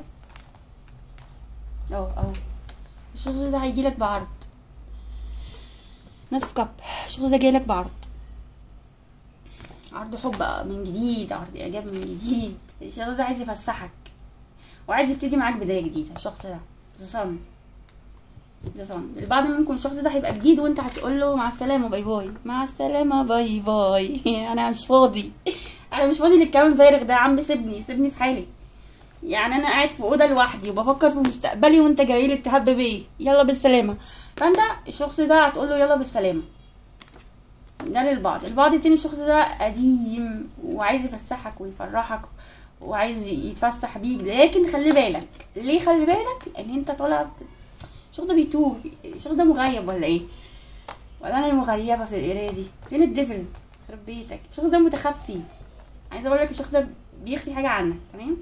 اهو اهو الشخص ده هيجيلك بعرض ناس كاب الشخص ده جايلك بعرض عرض حب بقى من جديد عرض اعجاب من جديد الشخص ده عايز يفسحك وعايز يبتدي معاك بدايه جديده الشخص ده ذا صن ذا صن البعض منكم الشخص ده هيبقى جديد وانت هتقول له مع السلامه باي باي مع السلامه باي باي انا مش فاضي انا مش فاضي للكلام الفارغ ده يا عم سيبني سيبني في حالي يعني انا قاعد في اوضه لوحدي وبفكر في مستقبلي وانت جاي لي تهب بيه يلا بالسلامه فانت الشخص ده هتقول له يلا بالسلامه ده للبعض البعض التاني الشخص ده قديم وعايز يفسحك ويفرحك وعايز يتفسح بيك لكن خلي بالك ليه خلي بالك لان انت طالع الشخص ده بيتوه الشخص ده مغيب ولا ايه ولا انا المغيبه في القرايه دي فين الديفل خرب بيتك الشخص ده متخفي عايزه اقول لك الشخص ده بيخفي حاجه عنك تمام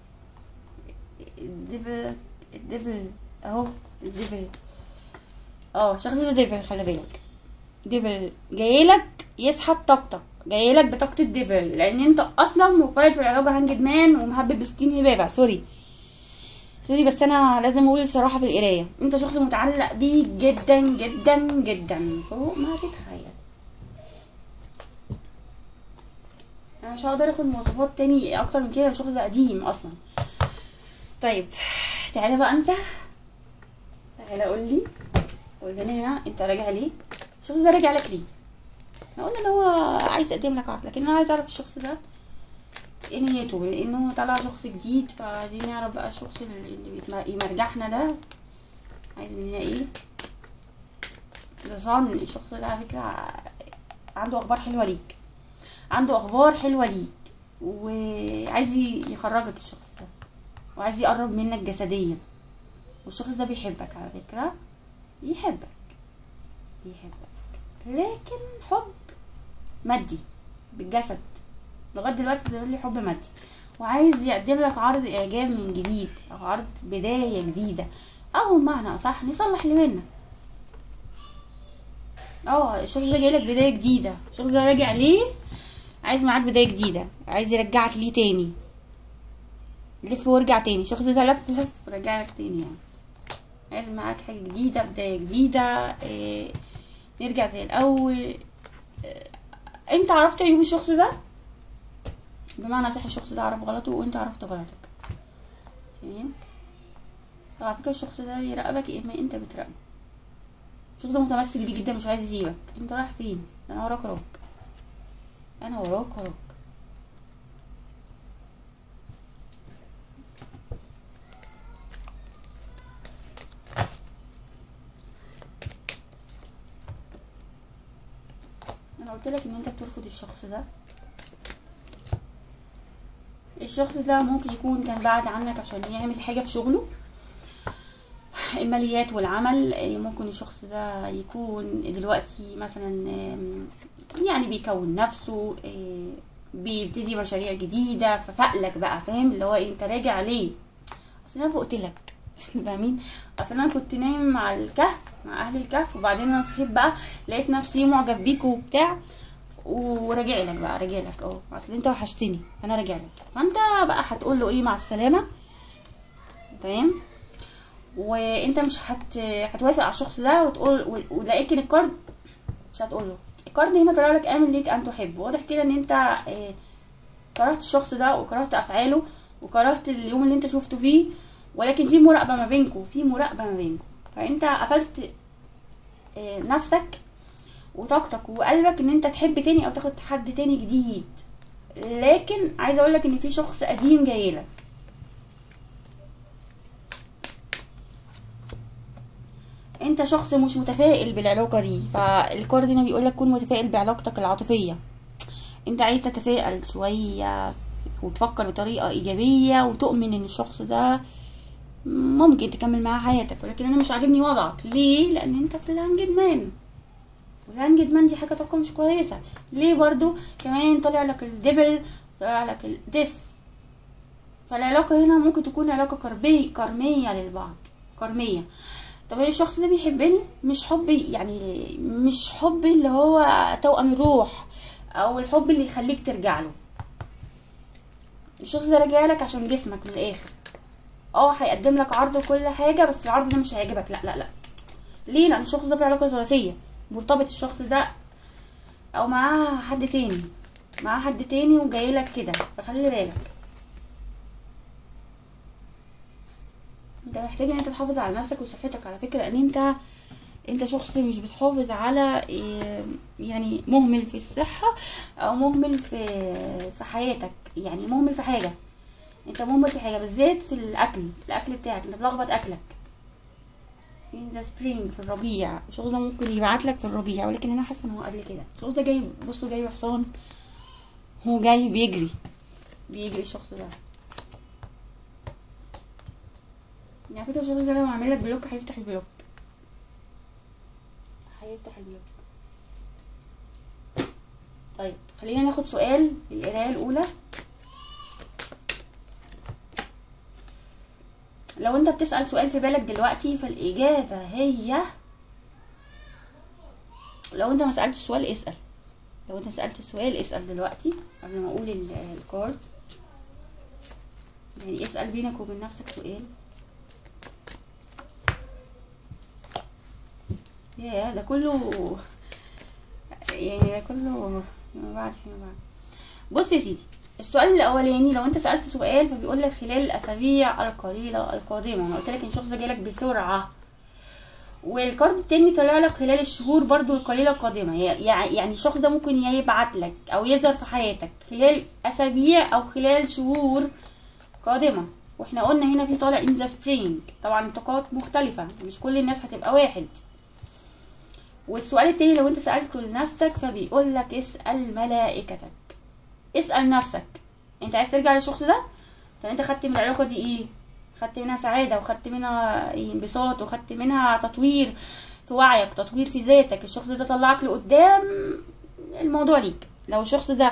الديفل الديفل اهو الديفل اه الشخص ده ديفل خلي بالك ديفل جايلك يسحب طاقتك جايلك بطاقة الديفل لان انت اصلا مقيد في العلاقة هانجد مان ومهبب بستين هبابة سوري سوري بس انا لازم اقول الصراحة في القراية انت شخص متعلق بيه جدا جدا جدا فوق ما تتخيل انا مش هقدر اخد مواصفات تاني اكتر من كده الشخص ده قديم اصلا طيب تعالى بقى انت تعالى قول لي قول لي هنا انت راجع ليه الشخص ده راجع لك ليه احنا قلنا ان هو عايز يقدم لك عرض لكن انا عايز اعرف الشخص ده ايه نيته لانه طلع شخص جديد فعايزين نعرف بقى الشخص اللي بيتم- يمرجحنا ده عايز مننا ايه لظن الشخص ده على فكرة عنده اخبار حلوة ليك عنده اخبار حلوة ليك وعايز يخرجك الشخص ده وعايز يقرب منك جسديا والشخص ده بيحبك على فكرة يحبك يحبك لكن حب مادي بالجسد لغايه دلوقتي ظهر لي حب مادي وعايز يقدم لك عرض اعجاب من جديد او عرض بدايه جديده او بمعنى اصح نصلح اللي بينا اه الشخص ده جايلك بدايه جديده الشخص ده راجع ليه عايز معاك بدايه جديده عايز يرجعك ليه تاني لف وارجع تاني الشخص ده لف لف ورجع لك تاني يعني عايز معاك حاجه جديده بدايه جديده إيه نرجع زي الاول إيه انت عرفت عيوب الشخص ده بمعنى صح الشخص ده عرف غلطه وانت عرفت غلطك تمام على فكره الشخص ده يراقبك يا اما انت بتراقبه الشخص ده متمسك بيه جدا مش عايز يسيبك انت رايح فين انا وراك وراك انا وراك وراك انا قلت لك ان انت بترفض الشخص ده الشخص ده ممكن يكون كان بعد عنك عشان يعمل حاجة في شغله الماليات والعمل آه، ممكن الشخص ده يكون دلوقتي مثلا آم، يعني بيكون نفسه آه، بيبتدي مشاريع جديدة ففقلك بقى فاهم اللي هو إيه، انت راجع ليه اصل انا فوقت لك فاهمين اصل انا كنت نايم مع الكهف مع اهل الكهف وبعدين انا صحيت بقى لقيت نفسي معجب بيك وبتاع وراجع لك بقى راجع لك اه اصل انت وحشتني انا راجع لك فانت بقى هتقول له ايه مع السلامه تمام وانت مش هت... هتوافق على الشخص ده وتقول و- ولكن الكارد مش هتقول له الكارد هنا طلع لك امن ليك ان تحب واضح كده ان انت آه، كرهت الشخص ده وكرهت افعاله وكرهت اليوم اللي انت شفته فيه ولكن في مراقبه ما بينكم في مراقبه ما بينكم فانت قفلت آه، نفسك وطاقتك وقلبك ان انت تحب تاني او تاخد حد تاني جديد لكن عايزه اقول لك ان في شخص قديم جاي لك انت شخص مش متفائل بالعلاقه دي فالكارد هنا بيقول لك كن متفائل بعلاقتك العاطفيه انت عايز تتفائل شويه وتفكر بطريقه ايجابيه وتؤمن ان الشخص ده ممكن تكمل معاه حياتك ولكن انا مش عاجبني وضعك ليه لان انت في الهانجد مان والهانجد مان دي حاجه طاقه مش كويسه ليه برضو كمان طالع لك الديفل طالع لك الديس فالعلاقه هنا ممكن تكون علاقه كربيه كرميه للبعض كرميه طب هي الشخص ده بيحبني مش حب يعني مش حب اللي هو توأم الروح او الحب اللي يخليك ترجع له الشخص ده راجع لك عشان جسمك من الاخر اه هيقدم لك عرض وكل حاجه بس العرض ده مش هيعجبك لا لا لا ليه لان الشخص ده في علاقه ثلاثيه مرتبط الشخص ده او معاه حد تاني معاه حد تاني وجاي لك كده فخلي بالك انت محتاج ان انت تحافظ على نفسك وصحتك على فكره ان انت انت شخص مش بتحافظ على إيه، يعني مهمل في الصحه او مهمل في في حياتك يعني مهمل في حاجه انت مهمل في حاجه بالذات في الاكل الاكل بتاعك انت ملخبط اكلك in the spring في الربيع الشخص ده ممكن يبعت لك في الربيع ولكن انا حاسه ان هو قبل كده الشخص ده جاي بصوا جاي حصان هو جاي بيجري بيجري الشخص ده يعني على فكره الشخص ده لو عامل لك بلوك هيفتح البلوك هيفتح البلوك طيب خلينا ناخد سؤال للقرايه الاولى لو انت بتسأل سؤال في بالك دلوقتي فالإجابة هي لو انت ما سألتش السؤال اسأل لو انت سألت السؤال اسأل دلوقتي قبل ما اقول ال- الكارد يعني اسأل بينك وبين نفسك سؤال ياه ده كله يعني ده كله فيما بعد فيما بعد بص يا سيدي السؤال الاولاني لو انت سالت سؤال فبيقول لك خلال الاسابيع القليله القادمه انا قلت لك ان الشخص ده جايلك بسرعه والكارد التاني طلع لك خلال الشهور برضو القليله القادمه يع- يعني الشخص ده ممكن يا يبعت لك او يظهر في حياتك خلال اسابيع او خلال شهور قادمه واحنا قلنا هنا في طالع ان ذا سبرينج طبعا الطاقات مختلفه مش كل الناس هتبقى واحد والسؤال التاني لو انت سألته لنفسك فبيقول لك اسأل ملائكتك اسأل نفسك انت عايز ترجع للشخص ده طب انت خدت من العلاقة دي ايه خدت منها سعادة وخدت منها ايه انبساط وخدت منها تطوير في وعيك تطوير في ذاتك الشخص ده طلعك لقدام الموضوع ليك لو الشخص ده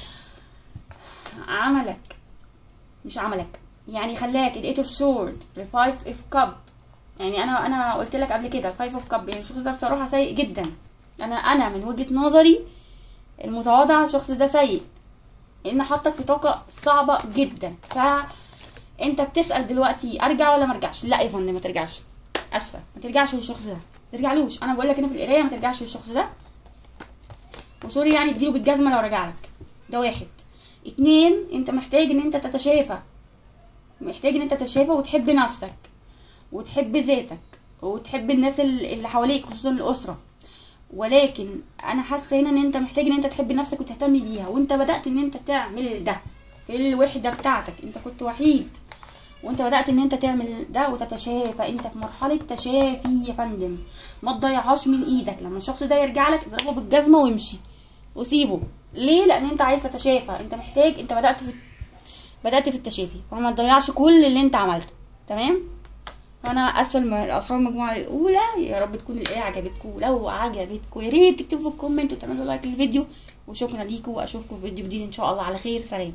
عملك مش عملك يعني خلاك الايت اوف سورد الفايف اوف كاب يعني انا انا قلت لك قبل كده فايف اوف كاب يعني الشخص ده بصراحه سيء جدا انا انا من وجهه نظري المتواضعه الشخص ده سيء لان حطك في طاقه صعبه جدا فانت بتسال دلوقتي ارجع ولا ما ارجعش لا يا فندم ما ترجعش اسفه ما ترجعش للشخص ده ما ترجعلوش انا بقول لك هنا في القرايه ما ترجعش للشخص ده وسوري يعني تديله بالجزمه لو رجع لك ده واحد اتنين انت محتاج ان انت تتشافى محتاج ان انت تتشافى وتحب نفسك وتحب ذاتك وتحب الناس ال- اللي حواليك خصوصا الاسره ولكن انا حاسه هنا ان انت محتاج ان انت تحب نفسك وتهتم بيها وانت بدات ان انت تعمل ده في الوحده بتاعتك انت كنت وحيد وانت بدات ان انت تعمل ده وتتشافى انت في مرحله تشافي يا فندم ما تضيعهاش من ايدك لما الشخص ده يرجع لك اضربه بالجزمه وامشي وسيبه ليه لان انت عايز تتشافى انت محتاج انت بدات في بدات في التشافي فما تضيعش كل اللي انت عملته تمام فانا اسفه لم- لاصحاب المجموعه الاولى يا رب تكون الايه عجبتكم لو عجبتكم يا ريت تكتبوا في الكومنت وتعملوا لايك للفيديو وشكرا ليكم واشوفكم في فيديو جديد ان شاء الله على خير سلام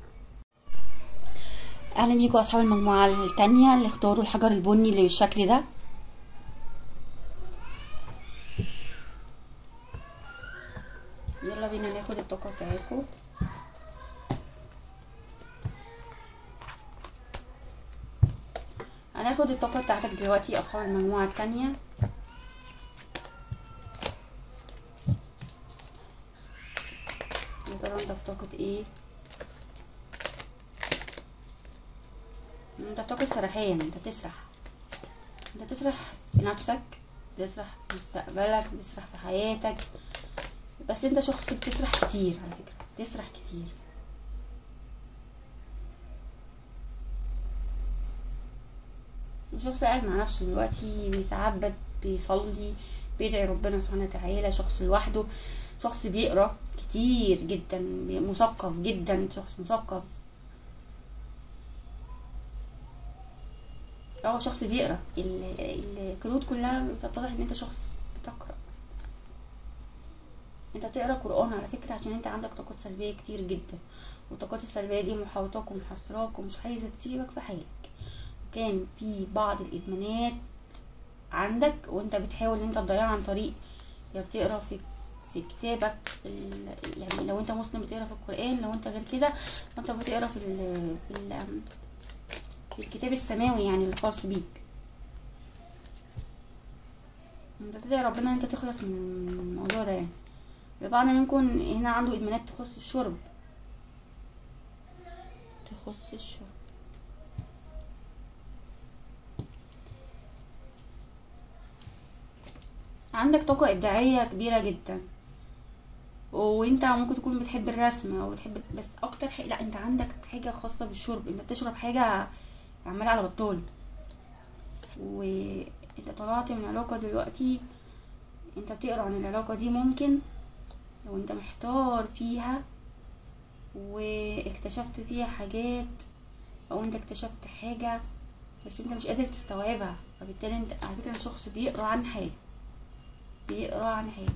اهلا بيكم اصحاب المجموعه التانية اللي اختاروا الحجر البني اللي بالشكل ده يلا بينا ناخد الطاقه بتاعتكم هناخد الطاقة بتاعتك دلوقتي أصحاب المجموعة التانية يا ترى انت في طاقة ايه؟ انت في طاقة سرحان انت بتسرح انت بتسرح في نفسك بتسرح في مستقبلك بتسرح في حياتك بس انت شخص بتسرح كتير على فكرة بتسرح كتير شخص قاعد مع نفسه دلوقتي بيتعبد بيصلي بيدعي ربنا سبحانه وتعالى شخص لوحده شخص بيقرا كتير جدا مثقف جدا شخص مثقف اه شخص بيقرا ال- الكروت كلها بتتضح ان انت شخص بتقرا انت بتقرا قران على فكره عشان انت عندك طاقات سلبيه كتير جدا والطاقات السلبيه دي محاوطاك ومحصراك ومش عايزه تسيبك في حالك كان في بعض الادمانات عندك وانت بتحاول ان انت تضيعها عن طريق يا بتقرا في في كتابك ال- يعني لو انت مسلم بتقرا في القران لو انت غير كده فانت بتقرا في ال في ال في الكتاب السماوي يعني الخاص بيك انت تدعي ربنا ان انت تخلص من الموضوع ده يعني البعض منكم هنا عنده ادمانات تخص الشرب تخص الشرب عندك طاقة إبداعية كبيرة جدا وانت ممكن تكون بتحب الرسم او بتحب بس اكتر حاجة لا انت عندك حاجة خاصة بالشرب انت بتشرب حاجة عمال على بطال وانت طلعت من علاقة دلوقتي انت بتقرا عن العلاقة دي ممكن لو انت محتار فيها واكتشفت فيها حاجات او انت اكتشفت حاجة بس انت مش قادر تستوعبها فبالتالي انت على فكرة الشخص بيقرا عن حاجة بيقرا عن حاجة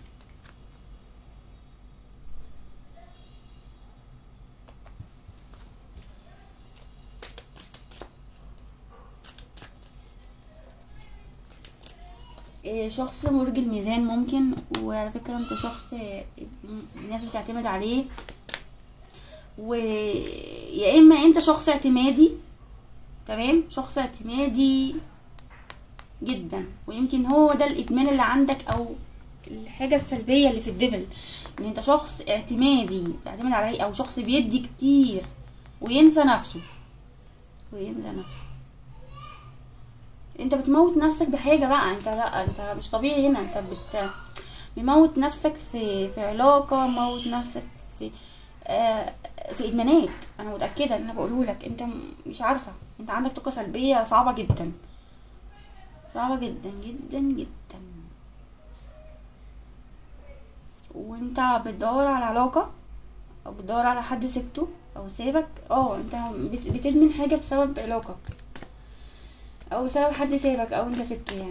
إيه، شخص برج الميزان ممكن وعلى فكرة انت شخص الناس بتعتمد عليه ويا اما انت شخص اعتمادي تمام شخص اعتمادي جدا ويمكن هو ده الادمان اللي عندك او الحاجة السلبية اللي في الديفل ان انت شخص اعتمادي بتعتمد عليه او شخص بيدي كتير وينسى نفسه وينسى نفسه انت بتموت نفسك بحاجة بقى انت لا انت مش طبيعي هنا انت بت بموت نفسك في في علاقة موت نفسك في آه في ادمانات انا متأكدة ان انا بقوله لك انت م- مش عارفة انت عندك طاقة سلبية صعبة جدا صعبة جدا جدا جدا وانت بتدور على علاقة او بتدور على حد سبته او سابك اه انت بت- بتدمن حاجة بسبب علاقة او بسبب حد سابك او انت سبته يعني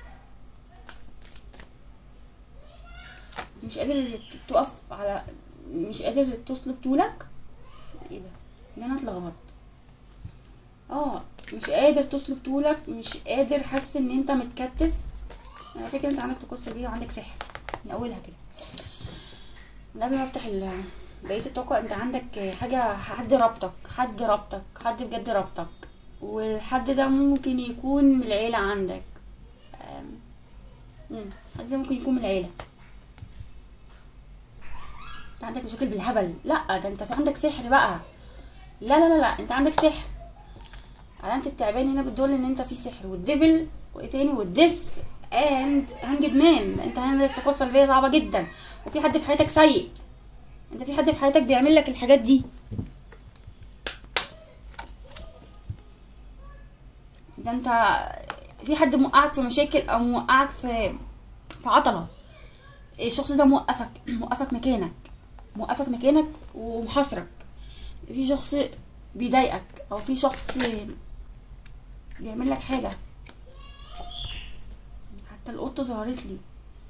مش قادر تقف على مش قادر تصلب طولك ايه ده ده انا اتلخبطت اه مش قادر تصلب طولك مش قادر حاسس ان انت متكتف على فكره انت عندك طاقه سلبيه وعندك سحر من اولها كده من قبل ما افتح ال- بقيه الطاقه انت عندك حاجه حد ربطك حد ربطك حد بجد ربطك والحد ده ممكن يكون من العيله عندك أم، مم، حد ده ممكن يكون من العيله انت عندك مشاكل بالهبل لا ده انت في عندك سحر بقى لا لا لا لا انت عندك سحر علامة التعبان هنا بتدل ان انت في سحر والديفل وايه تاني والديس اند هانجد مان انت عندك طاقات سلبية صعبة جدا وفي حد في حياتك سيء انت في حد في حياتك بيعمل لك الحاجات دي ده انت في حد موقعك في مشاكل او موقعك في في عطلة الشخص ده موقفك موقفك مكانك موقفك مكانك ومحاصرك في شخص بيضايقك او في شخص بيعمل لك حاجه حتى القطه ظهرت لي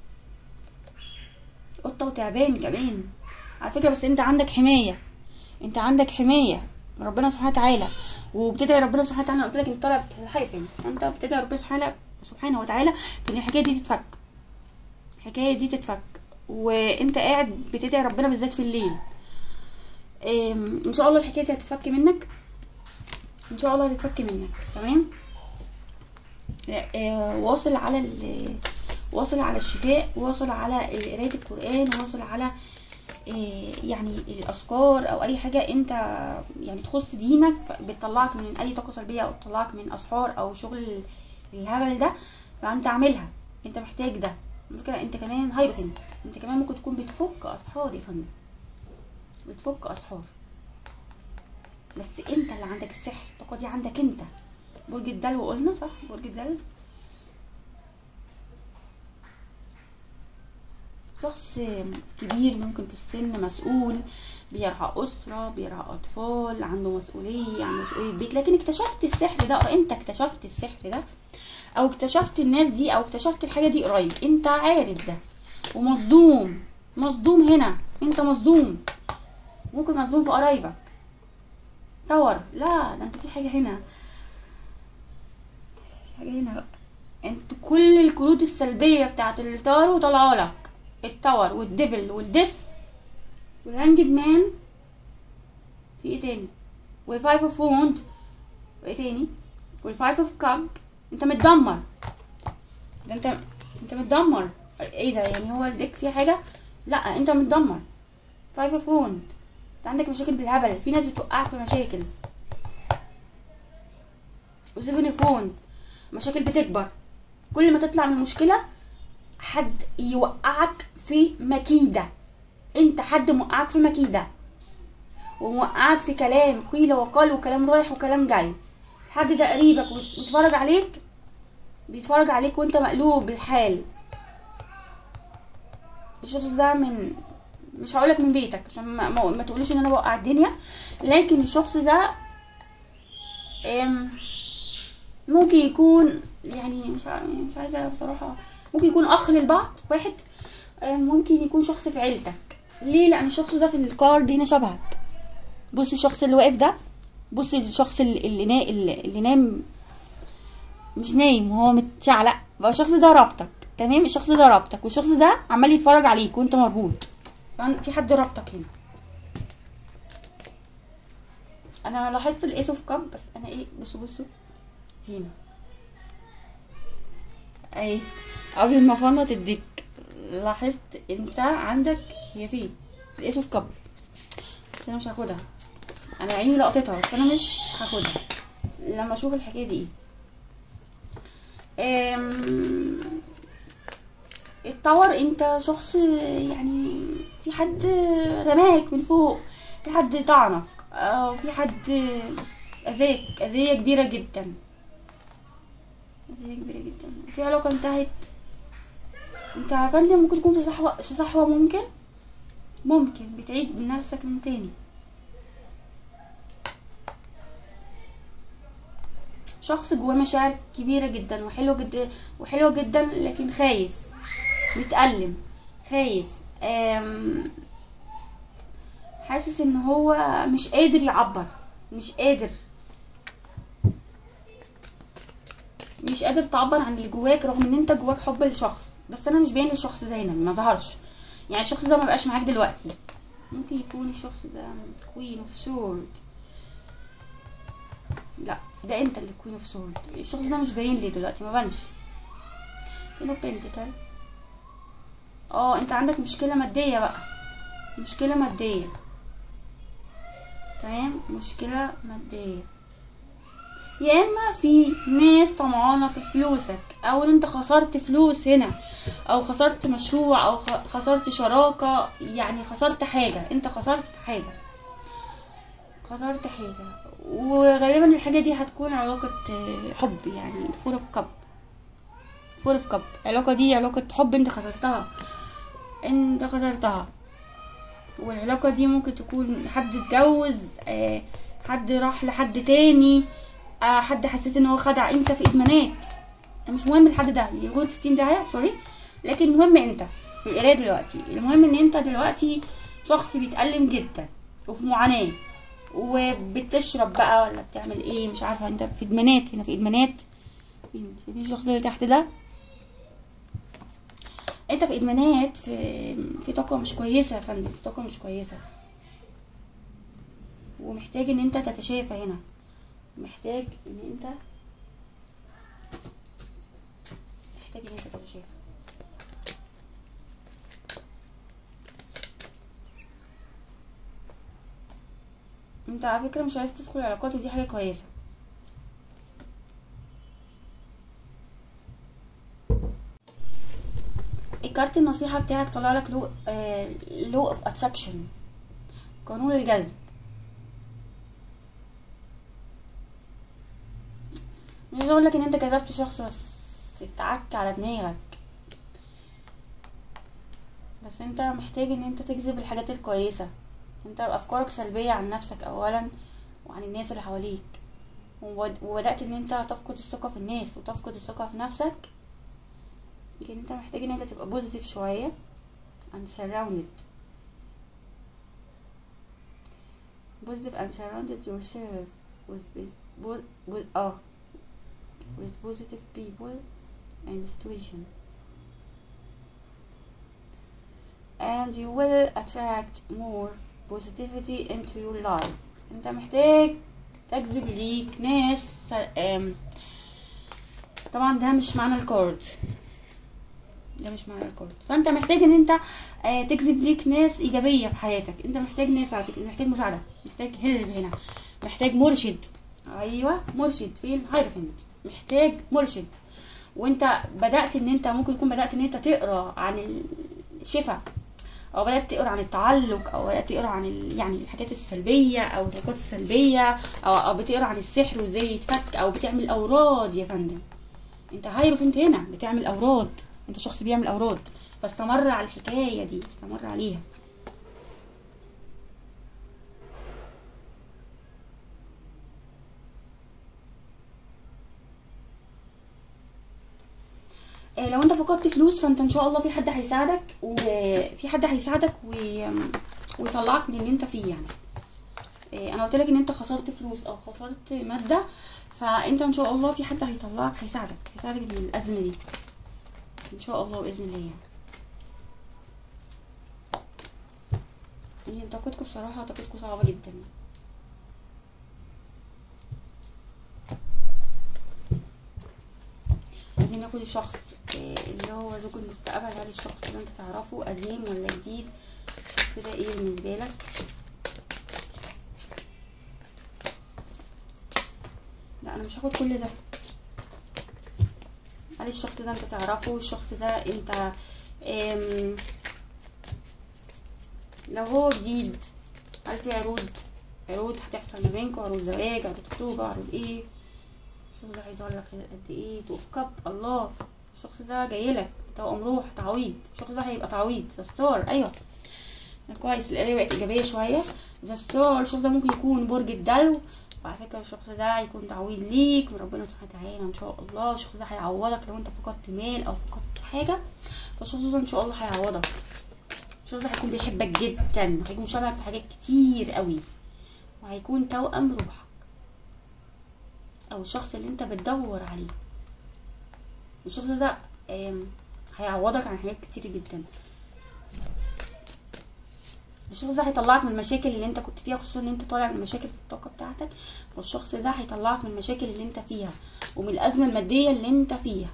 قطه وتعبان كمان على فكره بس انت عندك حمايه انت عندك حمايه من ربنا سبحانه وتعالى وبتدعي ربنا سبحانه وتعالى أنا قلت لك انت طالع الحيفن انت بتدعي ربنا سبحانه سبحانه وتعالى في ان الحكايه دي تتفك الحكايه دي تتفك وانت قاعد بتدعي ربنا بالذات في الليل ام، ان شاء الله الحكايه دي هتتفك منك ان شاء الله هتتفك منك تمام اه، واصل على ال- واصل على الشفاء واصل على قرايه القران واصل على اه، يعني الاذكار او اي حاجه انت يعني تخص دينك ف- بتطلعك من اي طاقه سلبيه او تطلعك من اسحار او شغل الهبل ده فانت اعملها انت محتاج ده على فكره انت كمان هايروفنت انت كمان ممكن تكون بتفك اسحار يا فندم بتفك اسحار بس انت اللي عندك السحر الطاقه دي عندك انت برج الدلو قلنا صح برج الدلو شخص كبير ممكن في السن مسؤول بيرعى أسرة بيرعى أطفال عنده مسؤولية عنده مسؤولية بيت لكن اكتشفت السحر ده انت اكتشفت السحر ده او اكتشفت الناس دي او اكتشفت الحاجة دي قريب انت عارف ده ومصدوم مصدوم هنا انت مصدوم ممكن مصدوم في قرايبك تور لا ده انت في حاجة هنا في حاجة هنا بقى انت كل الكروت السلبية بتاعت التارو طالعة لك التور والديفل والديس والهانجد مان في ايه تاني والفايف اوف ووند وايه تاني والفايف اوف كاب انت متدمر ده انت انت متدمر ايه ده يعني هو الديك فيه حاجة لا انت متدمر فايف اوف ووند انت عندك مشاكل بالهبل في ناس بتوقعك في مشاكل وسيفن اوف ووند مشاكل بتكبر كل ما تطلع من مشكلة حد يوقعك في مكيدة انت حد موقعك في مكيدة وموقعك في كلام قيل وقال وكلام رايح وكلام جاي حد ده قريبك ويتفرج عليك بيتفرج عليك وانت مقلوب بالحال الشخص ده من مش هقولك من بيتك عشان ما, ما, ما تقولوش ان انا بوقع الدنيا لكن الشخص ده ام، ممكن يكون يعني مش ع- مش عايزه بصراحه ممكن يكون اخ للبعض واحد ام، ممكن يكون شخص في عيلتك ليه لان الشخص ده في الكارد هنا شبهك بص الشخص اللي واقف ده بص الشخص اللي اللي, نا... اللي, اللي نام مش نايم هو متشعلق بقى الشخص ده رابطك تمام الشخص ده رابطك والشخص ده عمال يتفرج عليك وانت مربوط فأنا- في حد رابطك هنا انا لاحظت الايس اوف كاب بس انا ايه بصوا بصوا هنا اي قبل ما فنط الديك لاحظت انت عندك هي فين الايس اوف كاب بس انا مش هاخدها انا عيني لقطتها بس انا مش هاخدها لما اشوف الحكايه دي ايه أم، التاور انت شخص يعني في حد رماك من فوق في حد طعنك او في حد اذاك اذية كبيرة جدا اذية كبيرة جدا في علاقة انتهت انت يا فندم ممكن تكون في صحوة في صحوة ممكن ممكن بتعيد من نفسك من تاني شخص جواه مشاعر كبيرة جدا وحلوة جدا وحلوة جدا لكن خايف متألم خايف أم، حاسس ان هو مش قادر يعبر مش قادر مش قادر تعبر عن اللي جواك رغم ان انت جواك حب للشخص بس انا مش باين للشخص ده هنا ما ظهرش يعني الشخص ده ما بقاش معاك دلوقتي ممكن يكون الشخص ده كوين اوف سورد لا ده انت اللي كوين اوف سورد الشخص ده مش باين لي دلوقتي ما بانش كينو بنتكل اه انت عندك مشكله ماديه بقى مشكله ماديه تمام مشكله ماديه يا اما في ناس طمعانه في فلوسك او ان انت خسرت فلوس هنا او خسرت مشروع او خ- خسرت شراكه يعني خسرت حاجه انت خسرت حاجه خسرت حاجه وغالبا الحاجه دي هتكون علاقه آه، حب يعني فور اوف كاب فور اوف كاب العلاقه دي علاقه حب انت خسرتها انت خسرتها والعلاقة دي ممكن تكون حد اتجوز آه، حد راح لحد تاني آه، حد حسيت ان هو خدع انت في ادمانات مش مهم الحد ده يكون ستين داهية سوري لكن المهم انت في القراية دلوقتي المهم ان انت دلوقتي شخص بيتألم جدا وفي معاناة وبتشرب بقى ولا بتعمل ايه مش عارفة انت في ادمانات هنا في ادمانات فين؟ شايفين الشخص اللي تحت ده انت في ادمانات في في طاقه مش كويسه يا فندم في طاقه مش كويسه ومحتاج ان انت تتشافى هنا محتاج ان انت محتاج ان انت تتشافى انت على فكره مش عايز تدخل علاقات ودي حاجه كويسه الكارت النصيحة بتاعك طلع لك لو لو اوف اتراكشن قانون الجذب مش عايز اقول لك ان انت جذبت شخص بس اتعك على دماغك بس انت محتاج ان انت تجذب الحاجات الكويسة انت افكارك سلبية عن نفسك اولا وعن الناس اللي حواليك وبد- وبدأت ان انت تفقد الثقة في الناس وتفقد الثقة في نفسك لكن انت محتاج ان انت تبقى بوزيتيف شوية and surrounded positive and surrounded yourself with with, with, with uh, with positive people and situation and you will attract more positivity into your life انت محتاج تجذب ليك ناس آم، طبعا ده مش معنى الكارد ده مش معنى الكارد فانت محتاج ان انت آه، تجذب ليك ناس ايجابيه في حياتك انت محتاج ناس على فكره محتاج مساعده محتاج هيلب هنا محتاج مرشد ايوه مرشد فين هايرفنت محتاج مرشد وانت بدات ان انت ممكن يكون بدات ان انت تقرا عن الشفاء او بدات تقرا عن التعلق او بدات تقرا عن ال... يعني الحاجات السلبيه او الطاقات السلبيه او او بتقرا عن السحر وازاي يتفك او بتعمل اوراد يا فندم انت هايروف انت هنا بتعمل اوراد انت شخص بيعمل اوراد فاستمر على الحكايه دي استمر عليها آه، لو انت فقدت فلوس فانت ان شاء الله في حد هيساعدك وفي حد هيساعدك و... ويطلعك من اللي انت فيه يعني آه، انا قلت لك ان انت خسرت فلوس او خسرت ماده فانت ان شاء الله في حد هيطلعك هيساعدك هيساعدك من الازمه دي ان شاء الله باذن الله يعني هي طاقتكم بصراحه طاقتكم صعبه جدا عايزين ناخد الشخص آه، اللي هو زوج المستقبل هل الشخص اللي انت تعرفه قديم ولا جديد الشخص ده ايه بالنسبه لك لا انا مش هاخد كل ده هل الشخص ده انت تعرفه الشخص ده انت ام لو هو جديد هل في عروض عروض هتحصل ما بينكم عروض زواج عروض خطوبة عروض ايه الشخص ده هيظهر لك قد ايه تقف كب الله الشخص ده جايلك توأم روح تعويض الشخص ده هيبقى تعويض ذا ستار ايوه كويس القرايه بقت ايجابيه شويه ذا ستار الشخص ده ممكن يكون برج الدلو وعلى فكره الشخص ده هيكون تعويض ليك من ربنا سبحانه وتعالى ان شاء الله الشخص ده هيعوضك لو انت فقدت مال او فقدت حاجه فالشخص ده ان شاء الله هيعوضك الشخص ده هيكون بيحبك جدا وهيكون شبهك في حاجات كتير قوي وهيكون توأم روحك او الشخص اللي انت بتدور عليه الشخص ده آم، هيعوضك عن حاجات كتير جدا الشخص ده هيطلعك من المشاكل اللي انت كنت فيها خصوصا ان انت طالع من مشاكل في الطاقه بتاعتك فالشخص ده هيطلعك من المشاكل اللي انت فيها ومن الازمه الماديه اللي انت فيها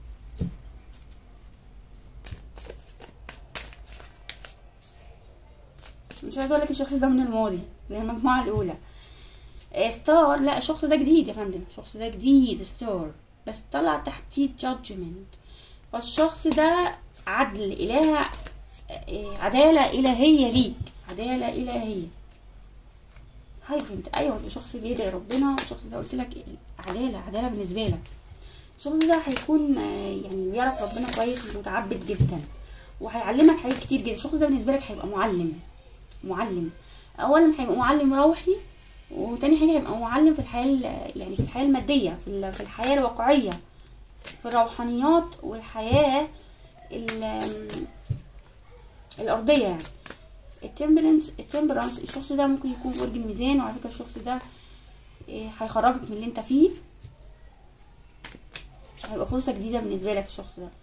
مش عايزه اقول لك الشخص ده من الماضي زي المجموعه الاولى آه، ستار لا الشخص ده جديد يا فندم الشخص ده جديد ستار بس طلع تحتيه جادجمنت فالشخص ده عدل اله آه، عداله الهيه ليك عداله الهيه هاي فهمت ايوه انت شخص بيدعي ربنا الشخص ده قلت لك عداله عداله بالنسبه لك الشخص ده هيكون آه، يعني بيعرف ربنا كويس ومتعبد جدا وهيعلمك حاجات كتير جدا الشخص ده بالنسبه لك هيبقى معلم معلم اولا هيبقى معلم روحي وتاني حاجه هيبقى معلم في الحياه ال- يعني في الحياه الماديه في ال- في الحياه الواقعيه في الروحانيات والحياه ال- الارضيه يعني التمبرنس التمبرانس الشخص ده ممكن يكون برج الميزان وعلى فكره الشخص ده إيه، هيخرجك من اللي انت فيه هيبقى فرصه جديده بالنسبه لك الشخص ده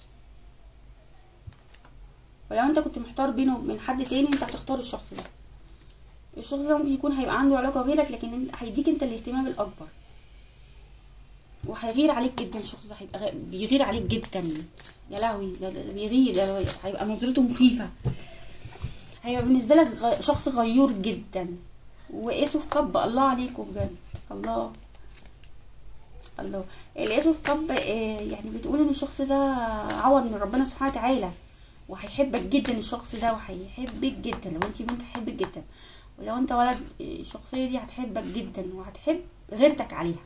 ولو انت كنت محتار بينه وبين حد تاني انت هتختار الشخص ده الشخص ده ممكن يكون هيبقى عنده علاقه غيرك لكن انت- هيديك انت الاهتمام الاكبر وهيغير عليك جدا الشخص ده هيبقى غ- بيغير عليك جدا يا لهوي ده ده بيغير يا لهوي. هيبقى نظرته مخيفه هيبقى بالنسبه لك غ- شخص غيور جدا وقاسه في كب الله عليكم بجد الله الله القاسه في كب آه، يعني بتقول ان الشخص ده عوض من ربنا سبحانه وتعالى وهيحبك جدا الشخص ده وهيحبك جدا لو انت بنت هيحبك جدا ولو انت ولد الشخصية دي هتحبك جدا وهتحب غيرتك عليها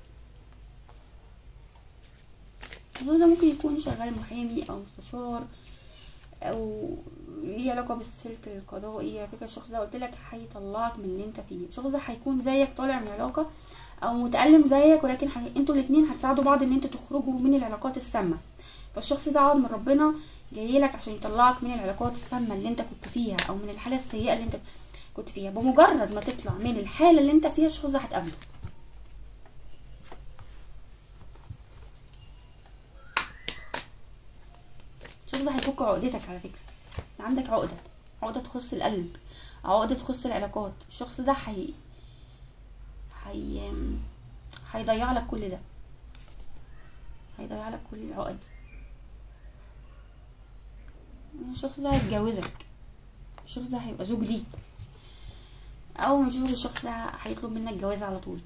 الشخص ده ممكن يكون شغال محامي او مستشار او ليه علاقة بالسلك القضائي على فكرة الشخص ده قلت لك هيطلعك من اللي انت فيه الشخص ده هيكون زيك طالع من علاقة او متألم زيك ولكن حي... انتوا الاتنين هتساعدوا بعض ان انتوا تخرجوا من العلاقات السامة فالشخص ده عوض من ربنا جاي لك عشان يطلعك من العلاقات السامة اللي انت كنت فيها او من الحالة السيئة اللي انت كنت فيها بمجرد ما تطلع من الحالة اللي انت فيها الشخص ده هتقابله الشخص ده هيفك عقدتك على فكرة انت عندك عقدة عقدة تخص القلب عقدة تخص العلاقات الشخص ده هي هي هيضيع لك كل ده هيضيع لك كل العقد الشخص ده هيتجوزك الشخص ده هيبقى زوج ليك اول ما يشوف الشخص ده هيطلب منك جواز على طول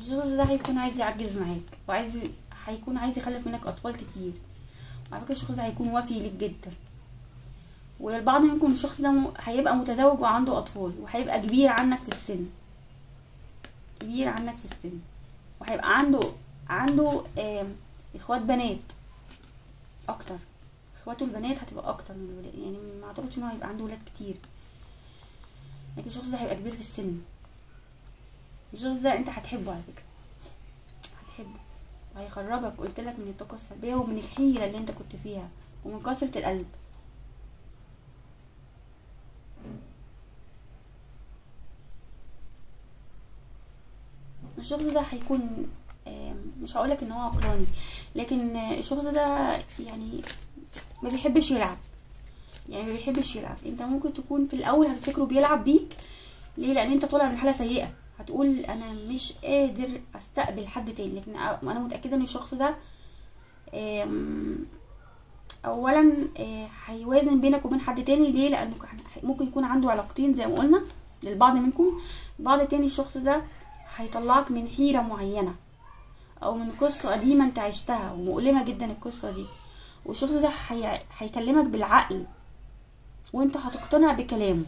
الشخص ده هيكون عايز يعجز معاك وعايز هيكون عايز يخلف منك اطفال كتير وعلى فكره الشخص ده هيكون وفي ليك جدا وللبعض منكم الشخص ده م- هيبقى متزوج وعنده اطفال وهيبقى كبير عنك في السن كبير عنك في السن وهيبقى عنده عنده آم، اخوات بنات اكتر اخواته البنات هتبقى اكتر من الولاد يعني ما اعتقدش ان هو هيبقى عنده ولاد كتير لكن الشخص ده هيبقى كبير في السن الشخص ده انت هتحبه على فكره هتحبه وهيخرجك قلت لك من الطاقه السلبيه ومن الحيره اللي انت كنت فيها ومن كثره القلب الشخص ده هيكون آم، مش هقولك ان هو عقلاني لكن آه، الشخص ده يعني ما بيحبش يلعب يعني ما بيحبش يلعب انت ممكن تكون في الاول هتفكره بيلعب بيك ليه لان انت طالع من حاله سيئه هتقول انا مش قادر استقبل حد تاني لكن انا متاكده ان الشخص ده آم، اولا آه، هيوازن بينك وبين حد تاني ليه لانه كان- ممكن يكون عنده علاقتين زي ما قلنا للبعض منكم بعض تاني الشخص ده هيطلعك من حيره معينه او من قصه قديمه انت عشتها ومؤلمه جدا القصه دي والشخص ده هي... هيكلمك بالعقل وانت هتقتنع بكلامه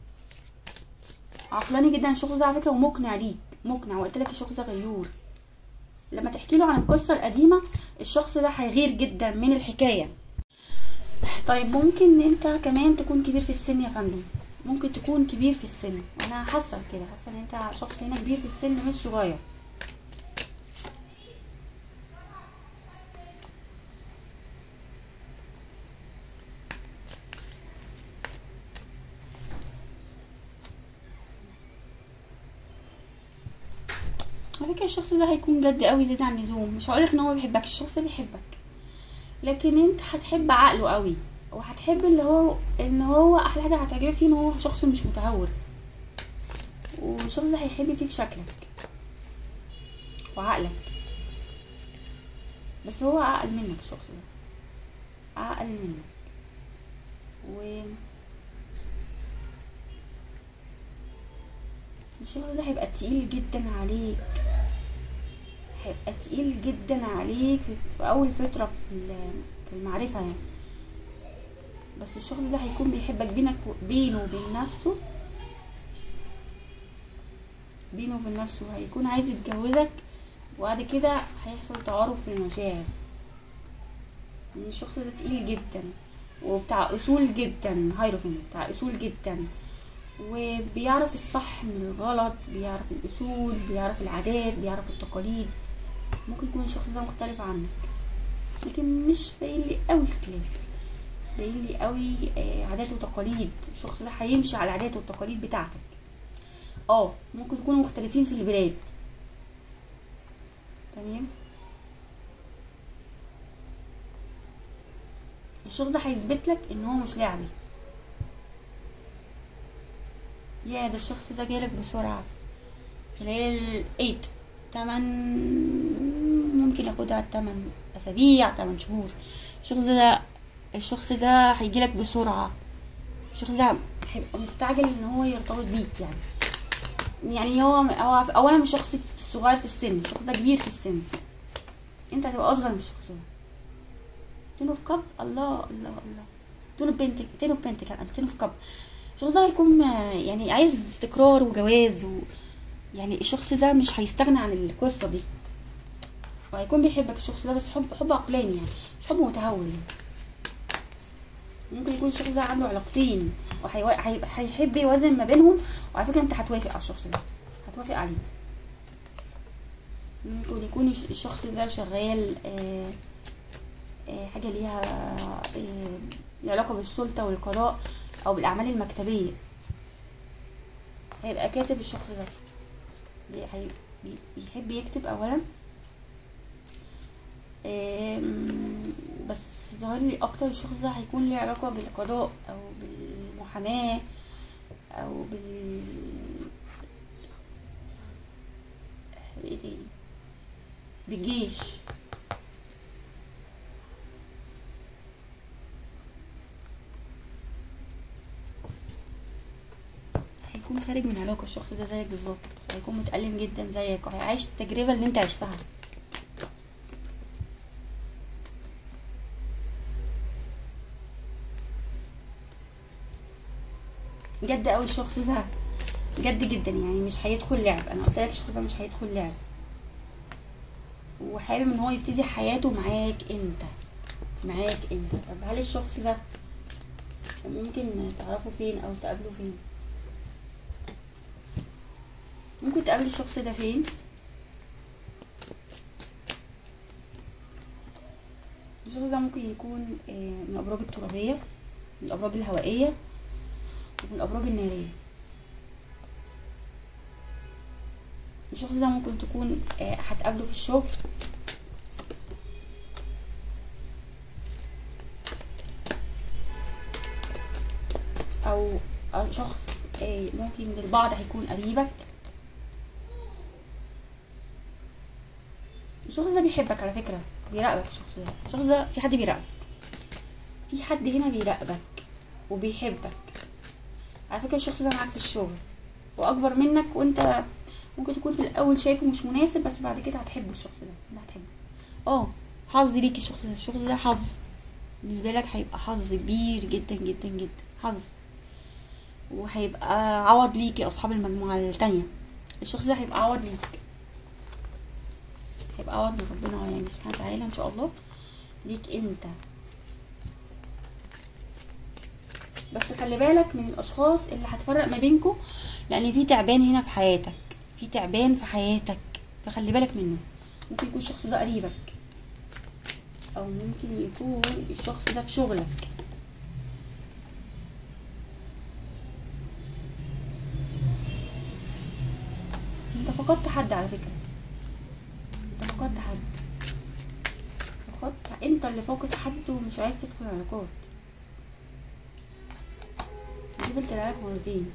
عقلاني جدا الشخص ده على فكره ومقنع ليك مقنع وقلت لك الشخص ده غيور لما تحكي له عن القصه القديمه الشخص ده هيغير جدا من الحكايه طيب ممكن انت كمان تكون كبير في السن يا فندم ممكن تكون كبير في السن انا حاسه كده حاسه ان انت شخص هنا كبير في السن مش صغير على فكره الشخص ده هيكون جد قوي زيادة عن اللزوم مش هقولك ان هو بيحبك الشخص ده بيحبك لكن انت هتحب عقله قوي وهتحب اللي هو ان هو احلى حاجه هتعجبك فيه ان هو شخص مش متهور والشخص ده هيحب فيك شكلك وعقلك بس هو اعقل منك الشخص ده اعقل منك و الشخص ده هيبقى تقيل جدا عليك هيبقى تقيل جدا عليك في في اول فترة في ال- في المعرفة يعني بس الشخص ده هيكون بيحبك بينك و- بينه وبين نفسه بينه وبين نفسه هيكون عايز يتجوزك وبعد كده هيحصل تعارف في المشاعر لأن الشخص ده تقيل جدا وبتاع اصول جدا هايروفين بتاع اصول جدا وبيعرف الصح من الغلط بيعرف الاصول بيعرف العادات بيعرف التقاليد ممكن يكون الشخص ده مختلف عنك لكن مش باين لي قوي اختلاف باين لي قوي آه، عادات وتقاليد الشخص ده هيمشي على العادات والتقاليد بتاعتك اه ممكن تكونوا مختلفين في البلاد تمام الشخص ده هيثبت لك ان هو مش لعبي يا ده الشخص ده جالك بسرعة خلال ايت تمن ممكن ياخدها تمن اسابيع تمن شهور الشخص ده الشخص ده هيجيلك بسرعة الشخص ده هيبقى مستعجل ان هو يرتبط بيك يعني يعني هو هو اولا مش شخص صغير في السن الشخص ده كبير في السن انت هتبقى اصغر من الشخص ده تين اوف كاب الله الله الله تين اوف بنتك تين اوف بنتك تين اوف كاب الشخص ده هيكون آه، يعني عايز استقرار وجواز و يعني الشخص ده مش هيستغنى عن القصة دي وهيكون بيحبك الشخص ده بس حب حب عقلاني يعني مش حب متهور يعني ممكن يكون الشخص ده عنده علاقتين وهيحب يوازن ما بينهم وعلى فكرة انت هتوافق على الشخص ده هتوافق عليه ممكن يكون الش- الشخص ده شغال آه آه حاجة ليها آه ليها علاقة بالسلطة والقضاء أو بالأعمال المكتبية هيبقى كاتب الشخص ده بي- هي- بي- بيحب يكتب أولا آم، بس ظاهر لي أكتر الشخص ده هيكون ليه علاقة بالقضاء أو بالمحاماة أو بال بإيه تاني بالجيش هيكون خارج من علاقة الشخص ده زيك بالظبط هيكون متألم جدا زيك وهيعيش التجربة اللي انت عشتها جد قوي الشخص ده جد جدا يعني مش هيدخل لعب انا قلت لك الشخص ده مش هيدخل لعب وحابب ان هو يبتدي حياته معاك انت معاك انت طب هل الشخص ده ممكن تعرفه فين او تقابله فين ممكن تقابل الشخص ده فين الشخص ده ممكن يكون آه، من الابراج الترابيه من الابراج الهوائيه ومن الابراج الناريه الشخص ده ممكن تكون آه، هتقابله في الشغل او أو شخص آه، ممكن للبعض هيكون قريبك الشخص ده بيحبك على فكرة بيراقبك الشخص ده الشخص ده في حد بيراقبك في حد هنا بيراقبك وبيحبك على فكرة الشخص ده معاك في الشغل واكبر منك وانت ممكن تكون في الاول شايفه مش مناسب بس بعد كده هتحبه الشخص ده انت هتحبه اه حظ ليك الشخص ده الشخص ده حظ بالنسبه لك هيبقى حظ كبير جدا جدا جدا حظ وهيبقى عوض ليك يا اصحاب المجموعه التانية الشخص ده هيبقى عوض ليك هيبقى عوض من ربنا يعني سبحانه وتعالى ان شاء الله ليك انت بس خلي بالك من الاشخاص اللي هتفرق ما بينكم لان في تعبان هنا في حياتك في تعبان في حياتك فخلي بالك منه ممكن يكون الشخص ده قريبك او ممكن يكون الشخص ده في شغلك انت فقدت حد على فكرة انت فقدت حد فقدت انت اللي فاقد حد ومش عايز تدخل علاقات دي بنت العلاج مرتين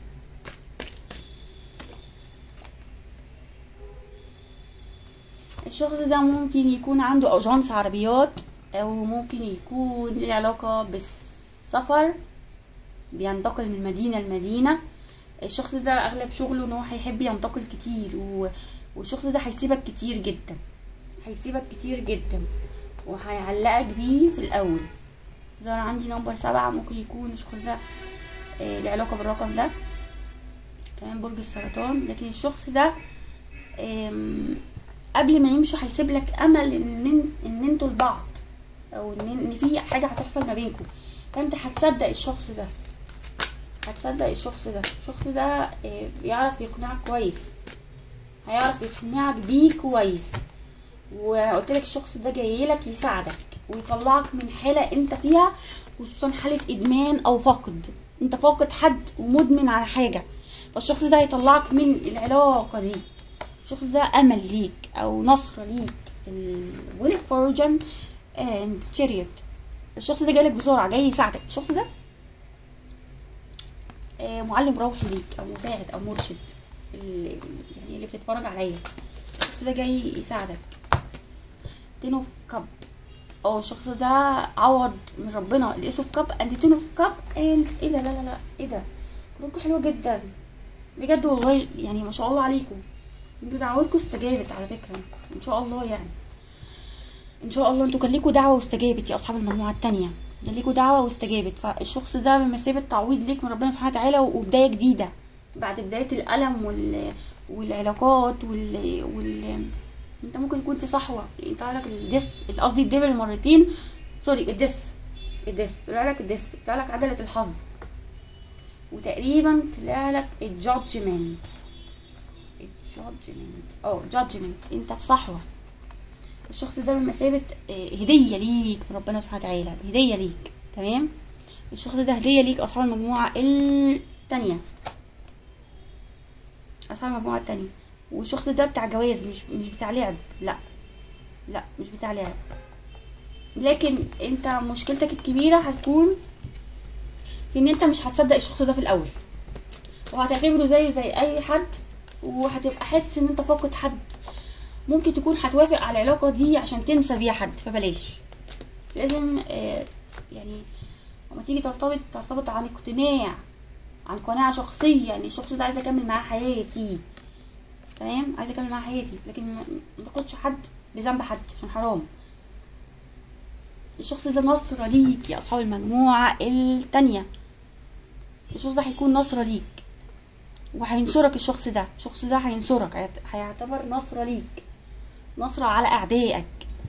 الشخص ده ممكن يكون عنده اجانس عربيات او ممكن يكون له علاقة بالسفر بينتقل من مدينة لمدينة الشخص ده اغلب شغله ان هو هيحب ينتقل كتير و... والشخص ده هيسيبك كتير جدا هيسيبك كتير جدا وهيعلقك بيه في الاول ظهر عندي نمبر سبعة ممكن يكون الشخص ده آه، له علاقة بالرقم ده كمان برج السرطان لكن الشخص ده آم، قبل ما يمشي هيسيب لك امل ان ان انتوا لبعض او ان ان في حاجه هتحصل ما بينكم فانت هتصدق الشخص ده هتصدق الشخص ده الشخص ده آه، بيعرف يقنعك كويس هيعرف يقنعك بيه كويس وانا قلت لك الشخص ده جاي لك يساعدك ويطلعك من حاله انت فيها خصوصا حاله ادمان او فقد انت فاقد حد ومدمن على حاجه فالشخص ده هيطلعك من العلاقه دي الشخص ده امل ليك او نصر ليك الويل فورجن اند تشاريت الشخص ده جايلك بسرعه جاي يساعدك الشخص ده آه، معلم روحي ليك او مساعد او مرشد اللي يعني اللي بتتفرج عليا الشخص ده جاي يساعدك تين اوف كاب اه الشخص ده عوض من ربنا الايس اوف كاب اند تين اوف كاب اند ايه ده لا لا لا ايه ده كلكم حلوه جدا بجد والله يعني ما شاء الله عليكم انتوا دعواتكم استجابت على فكره ان شاء الله يعني ان شاء الله انتوا كان ليكوا دعوه واستجابت يا اصحاب المجموعه التانية كان ليكوا دعوه واستجابت فالشخص ده بمثابه تعويض ليك من ربنا سبحانه وتعالى وبدايه جديده بعد بدايه الالم وال والعلاقات وال, وال... انت ممكن يكون في صحوه يطلع لك الدس قصدي الدبل مرتين سوري الدس الدس طلع لك الدس طلع لك عدله الحظ وتقريبا طلع لك الجادجمنت الجادجمنت اه جادجمنت انت في صحوه الشخص ده بمثابة آه، هدية ليك من ربنا سبحانه وتعالى هدية ليك تمام الشخص ده هدية ليك أصحاب المجموعة التانية أصحاب المجموعة التانية والشخص ده بتاع جواز مش مش بتاع لعب لا لا مش بتاع لعب لكن انت مشكلتك الكبيرة هتكون في ان انت مش هتصدق الشخص ده في الاول وهتعتبره زيه زي اي حد وهتبقى حاسس ان انت فاقد حد ممكن تكون هتوافق على العلاقة دي عشان تنسى بيها حد فبلاش لازم آه، يعني لما تيجي ترتبط ترتبط عن اقتناع عن قناعه شخصيه ان الشخص ده عايزه اكمل معاه حياتي تمام عايزه اكمل معاه حياتي لكن ما ما تاخدش حد بذنب حد عشان حرام الشخص ده نصرة ليك يا اصحاب المجموعه التانية الشخص ده هيكون نصرة ليك وهينصرك الشخص ده الشخص ده هينصرك هيعت- هيعتبر نصرة ليك نصرة على أعدائك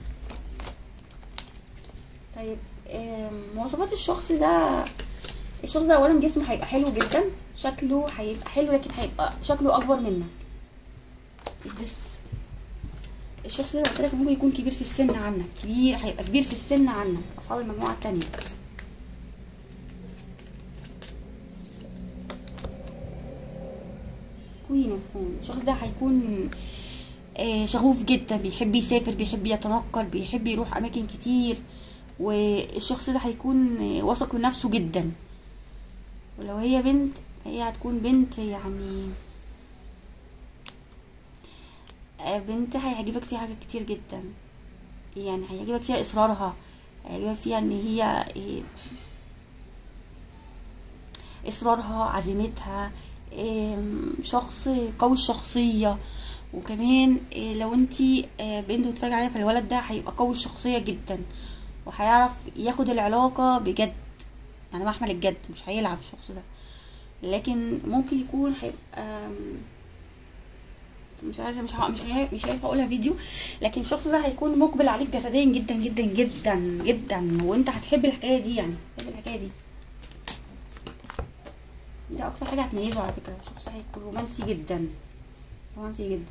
طيب آم، مواصفات الشخص ده الشخص ده أولا جسمه هيبقى حلو جدا شكله هيبقى حلو لكن هيبقى شكله أكبر منك الجس الشخص ده قلت لك ممكن يكون كبير في السن عنك كبير هيبقى كبير في السن عنك أصحاب المجموعة التانية كوين اوف هون الشخص ده هيكون آه، شغوف جدا بيحب يسافر بيحب يتنقل بيحب يروح اماكن كتير والشخص ده هيكون آه، واثق من نفسه جدا ولو هي بنت هي هتكون بنت يعني آه، بنت هيعجبك فيها حاجات كتير جدا يعني هيعجبك فيها اصرارها هيعجبك فيها ان هي آه، اصرارها عزيمتها آم، شخص قوي الشخصيه وكمان آه، لو انتي آه، بنت بتتفرج عليها فالولد ده هيبقى قوي الشخصيه جدا وهيعرف ياخد العلاقه بجد يعني محمل الجد مش هيلعب الشخص ده لكن ممكن يكون هيبقى آم، مش عايزه مش ه- مش عارف مش عارفه اقولها فيديو لكن الشخص ده هيكون مقبل عليك جسديا جدا جدا جدا جدا وانت هتحب الحكايه دي يعني هتحب الحكايه دي ده اكتر حاجه هتميزه على فكره الشخص هيكون رومانسي جدا رومانسي جدا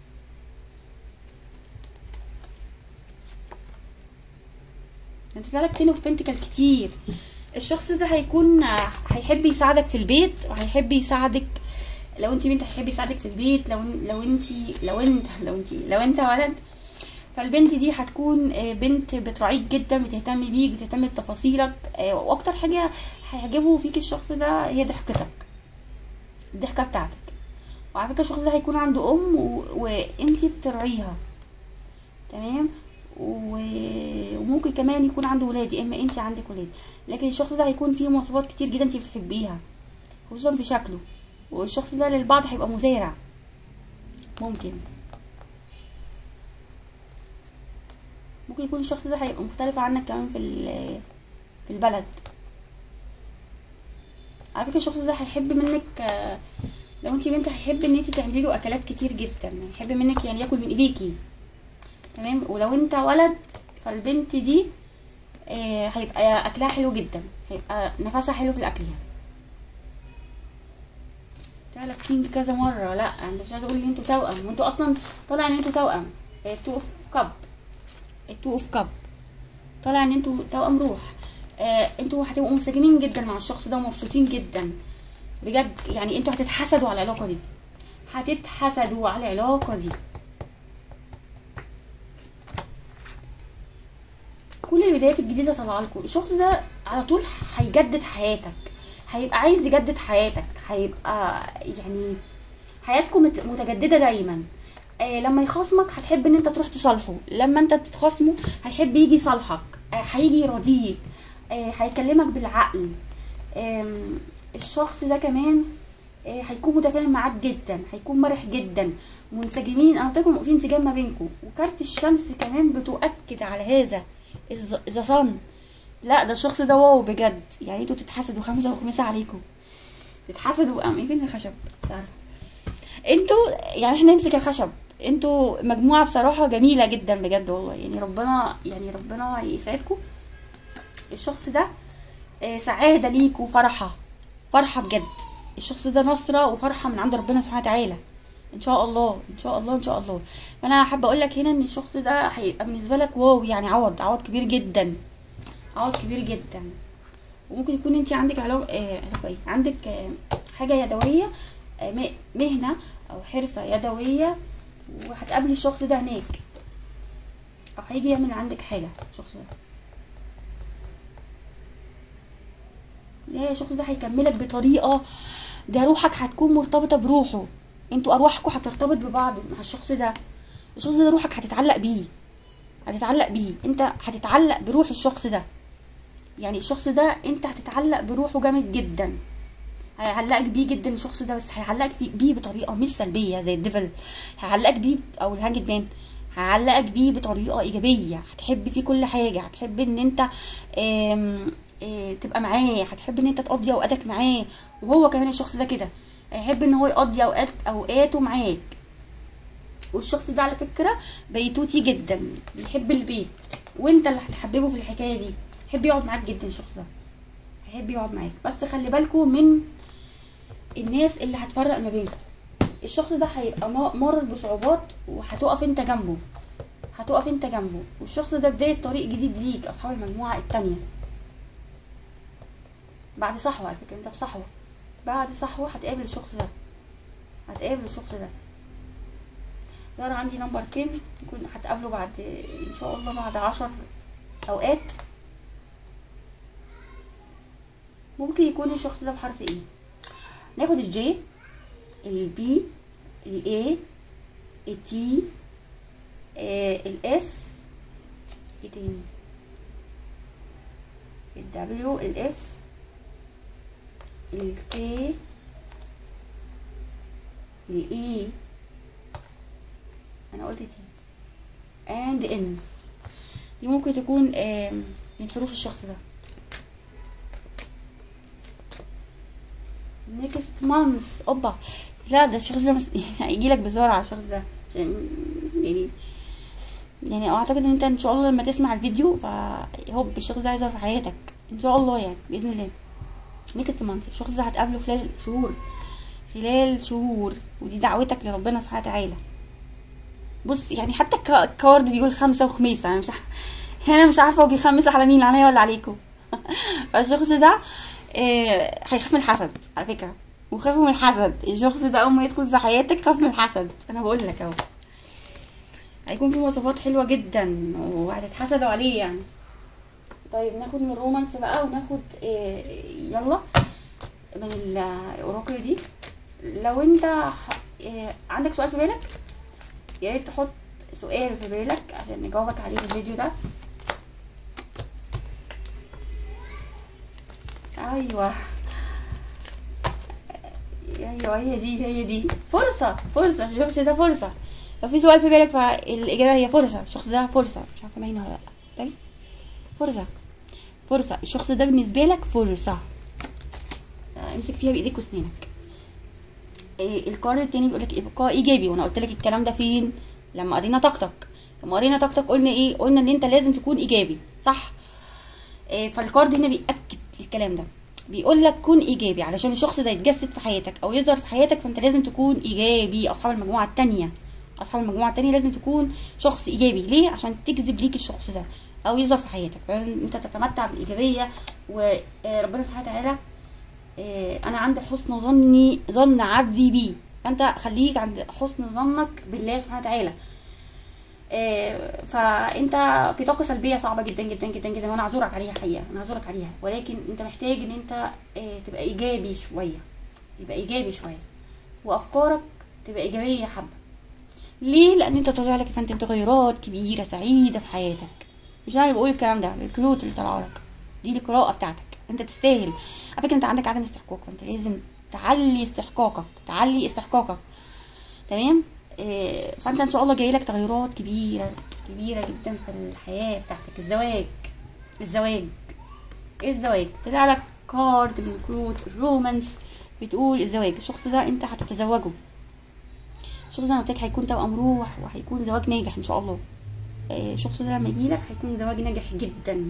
انت طلعلك تين اوف بنتكل كتير الشخص ده هيكون هيحب يساعدك في البيت وهيحب يساعدك لو انت بنت هيحب يساعدك في البيت لو لو انت لو انت لو انت لو انت ولد فالبنت دي هتكون آه، بنت بتراعيك جدا بتهتم بيك بتهتم بتفاصيلك آه، واكتر حاجه هيعجبه فيك الشخص ده هي ضحكتك الضحكه بتاعتك وعلى فكره الشخص ده هيكون عنده ام و... وانتي بترعيها تمام و... وممكن كمان يكون عنده ولاد يا اما انتي عندك ولاد لكن الشخص ده هيكون فيه مواصفات كتير جدا انتي بتحبيها خصوصا في شكله والشخص ده للبعض هيبقى مزارع ممكن ممكن يكون الشخص ده هيبقى مختلف عنك كمان في ال- في البلد على فكره الشخص ده هيحب منك آه، لو انت بنت هيحب ان انت تعملي له اكلات كتير جدا هيحب منك يعني ياكل من ايديكي تمام ولو انت ولد فالبنت دي آه، هيبقى اكلها حلو جدا هيبقى نفسها حلو في الاكل يعني تعالى كينج كذا مره لا انت مش عايزه اقول ان انتوا توأم وانتوا اصلا طالع ان انتوا توأم تو اوف كاب التو اوف كاب طالع ان انتوا توأم روح آه انتوا هتبقوا منسجمين جدا مع الشخص ده ومبسوطين جدا بجد يعني انتوا هتتحسدوا على العلاقه دي هتتحسدوا على العلاقه دي كل البدايات الجديده طالعه لكم الشخص ده على طول هيجدد حياتك هيبقى عايز يجدد حياتك هيبقى يعني حياتكم مت- متجدده دايما آه لما يخاصمك هتحب ان انت تروح تصالحه لما انت تتخاصمه هيحب يجي يصالحك آه هيجي يراضيك آه هيكلمك بالعقل آم، الشخص ده كمان آه، هيكون متفاهم معاك جدا هيكون مرح جدا منسجمين انا قلت لكم في انسجام ما بينكم وكارت الشمس كمان بتؤكد على هذا اذا صن لا ده الشخص ده واو بجد يعني انتوا تتحسدوا خمسه وخمسه عليكم تتحسدوا ام فين الخشب مش عارفه انتوا يعني احنا نمسك الخشب انتوا مجموعه بصراحه جميله جدا بجد والله يعني ربنا يعني ربنا يسعدكم الشخص ده آه، سعاده ليك وفرحه فرحه بجد الشخص ده نصره وفرحه من عند ربنا سبحانه وتعالى ان شاء الله ان شاء الله ان شاء الله فانا حابه اقول لك هنا ان الشخص ده هيبقى بالنسبه لك واو يعني عوض عوض كبير جدا عوض كبير جدا وممكن يكون انت عندك علاقه آه علاقة ايه عندك آه حاجه يدويه آه م- مهنه او حرفه يدويه وهتقابلي الشخص ده هناك او هيجي يعمل عندك حاجه الشخص ده لا الشخص ده هيكملك بطريقه ده روحك هتكون مرتبطه بروحه انتوا ارواحكم هترتبط ببعض مع الشخص ده الشخص ده روحك هتتعلق بيه هتتعلق بيه انت هتتعلق بروح الشخص ده يعني الشخص ده انت هتتعلق بروحه جامد جدا هيعلقك بيه جدا الشخص ده بس هيعلقك فيه- بيه بطريقه مش سلبيه زي الديفل هيعلقك بيه او الهانج مان هيعلقك بيه بطريقه ايجابيه هتحب فيه كل حاجه هتحب ان انت آم، آه، تبقى معاه هتحب ان انت تقضي اوقاتك معاه وهو كمان الشخص ده كده هيحب ان هو يقضي اوقات اوقاته معاك والشخص ده على فكره بيتوتي جدا بيحب البيت وانت اللي هتحببه في الحكايه دي يحب يقعد معاك جدا الشخص ده هيحب يقعد معاك بس خلي بالكم من الناس اللي هتفرق ما بينكم الشخص ده هيبقى ما- مر بصعوبات وهتقف انت جنبه هتقف انت جنبه والشخص ده بداية طريق جديد ليك اصحاب المجموعة التانية بعد صحوة على فكرة انت في صحوة بعد صحوة هتقابل الشخص ده هتقابل الشخص ده ده انا عندي نمبر 10 يكون هتقابله بعد ان شاء الله بعد عشر اوقات ممكن يكون الشخص ده بحرف ايه ناخد الجي البي الاي التي الاس ايه تاني الدبليو الاف الكي الاي انا قلت تي اند ان دي ممكن تكون آم، من حروف الشخص ده next month اوبا لا ده الشخص ده مس... هيجي لك بسرعه الشخص ده عشان يعني يعني اعتقد ان انت ان شاء الله لما تسمع الفيديو فهوب الشخص ده هيظهر في حياتك ان شاء الله يعني باذن الله next month الشخص ده هتقابله خلال شهور خلال شهور ودي دعوتك لربنا سبحانه وتعالى بص يعني حتى الك- الكارد بيقول خمسة وخميس انا مش ع- انا مش عارفه هو بيخمس على مين عليا ولا عليكم فالشخص ده آه، هيخاف من الحسد على فكره وخافوا من الحسد الشخص ده اول ما يدخل في حياتك خاف من الحسد انا بقول لك اهو هيكون في مواصفات حلوه جدا وهتتحسدوا عليه يعني طيب ناخد من الرومانس بقى وناخد آه، يلا من الاوراكل دي لو انت ح- آه، عندك سؤال في بالك يا ريت تحط سؤال في بالك عشان نجاوبك عليه في الفيديو ده ايوه ايوه هي دي هي دي فرصه فرصه الشخص ده فرصه لو في سؤال في بالك فالاجابه هي فرصه الشخص ده فرصه مش عارفه باينه ولا لا باين فرصه فرصه الشخص ده بالنسبه لك فرصه آه، امسك فيها بايديك واسنانك إيه الكارد التاني بيقول لك ابقاء ايجابي وانا قلت لك الكلام ده فين لما قرينا طاقتك لما قرينا طاقتك قلنا ايه قلنا ان انت لازم تكون ايجابي صح إيه فالكارد هنا بيأكد الكلام ده بيقول لك كن ايجابي علشان الشخص ده يتجسد في حياتك او يظهر في حياتك فانت لازم تكون ايجابي اصحاب المجموعه التانية اصحاب المجموعه التانية لازم تكون شخص ايجابي ليه عشان تجذب ليك الشخص ده او يظهر في حياتك لازم انت تتمتع بالايجابيه وربنا سبحانه وتعالى آه، انا عند حسن ظني ظن عبدي بي فانت خليك عند حسن ظنك بالله سبحانه وتعالى آه، فانت في طاقه سلبيه صعبه جدا جدا جدا جدا وانا اعذرك عليها حقيقه انا اعذرك عليها ولكن انت محتاج ان انت آه، تبقى ايجابي شويه يبقى ايجابي شويه وافكارك تبقى ايجابيه حبه ليه لان انت طالع لك فانت تغيرات كبيره سعيده في حياتك مش انا اللي بقول الكلام ده الكروت اللي طالعه لك دي القراءه بتاعتك انت تستاهل على فكره انت عندك عدم استحقاق فانت لازم تعلي استحقاقك تعلي استحقاقك تمام إيه، فانت ان شاء الله جاي لك تغيرات كبيره كبيره جدا في الحياه بتاعتك الزواج الزواج ايه الزواج طلع لك كارد من كروت الرومانس بتقول الزواج الشخص ده انت هتتزوجه الشخص ده انا قلت لك هيكون توأم روح وهيكون زواج ناجح ان شاء الله إيه، الشخص ده لما يجي لك هيكون زواج ناجح جدا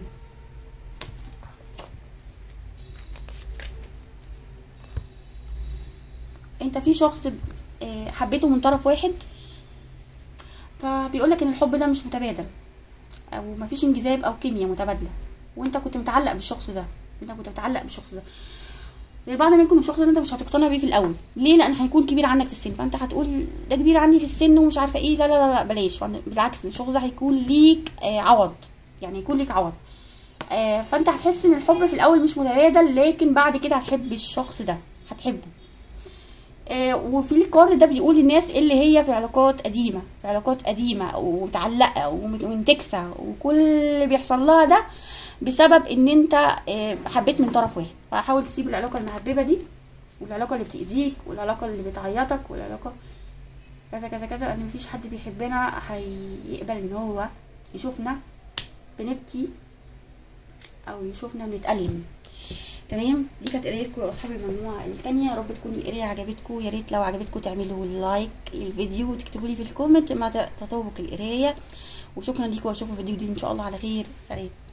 انت في شخص آه، حبيته من طرف واحد فبيقول لك ان الحب ده مش متبادل او مفيش انجذاب او كيمياء متبادله وانت كنت متعلق بالشخص ده انت كنت متعلق بالشخص ده للبعض منكم الشخص ده انت مش هتقتنع بيه في الاول ليه لان هيكون كبير عنك في السن فانت هتقول ده كبير عني في السن ومش عارفه ايه لا لا لا, لا بلاش فأنا- بالعكس الشخص ده هيكون ليك آه، عوض يعني هيكون ليك عوض آه، فانت هتحس ان الحب في الاول مش متبادل لكن بعد كده هتحب الشخص ده هتحبه آه، وفي الكارد ده بيقول الناس اللي هي في علاقات قديمة في علاقات قديمة ومتعلقة وم- ومنتكسة وكل اللي بيحصل لها ده بسبب ان انت آه، حبيت من طرف واحد فحاول تسيب العلاقة المهببة دي والعلاقه اللي بتاذيك والعلاقه اللي بتعيطك والعلاقه كذا كذا كذا ان مفيش حد بيحبنا هيقبل ان هو يشوفنا بنبكي او يشوفنا بنتألم تمام دي كانت قرايتكم يا اصحاب المجموعه التانية يا رب تكون القرايه عجبتكم يا ريت لو عجبتكم تعملوا لايك للفيديو وتكتبوا لي في الكومنت مع تطابق القرايه وشكرا ليكم واشوفكم في الفيديو دي ان شاء الله على خير سلام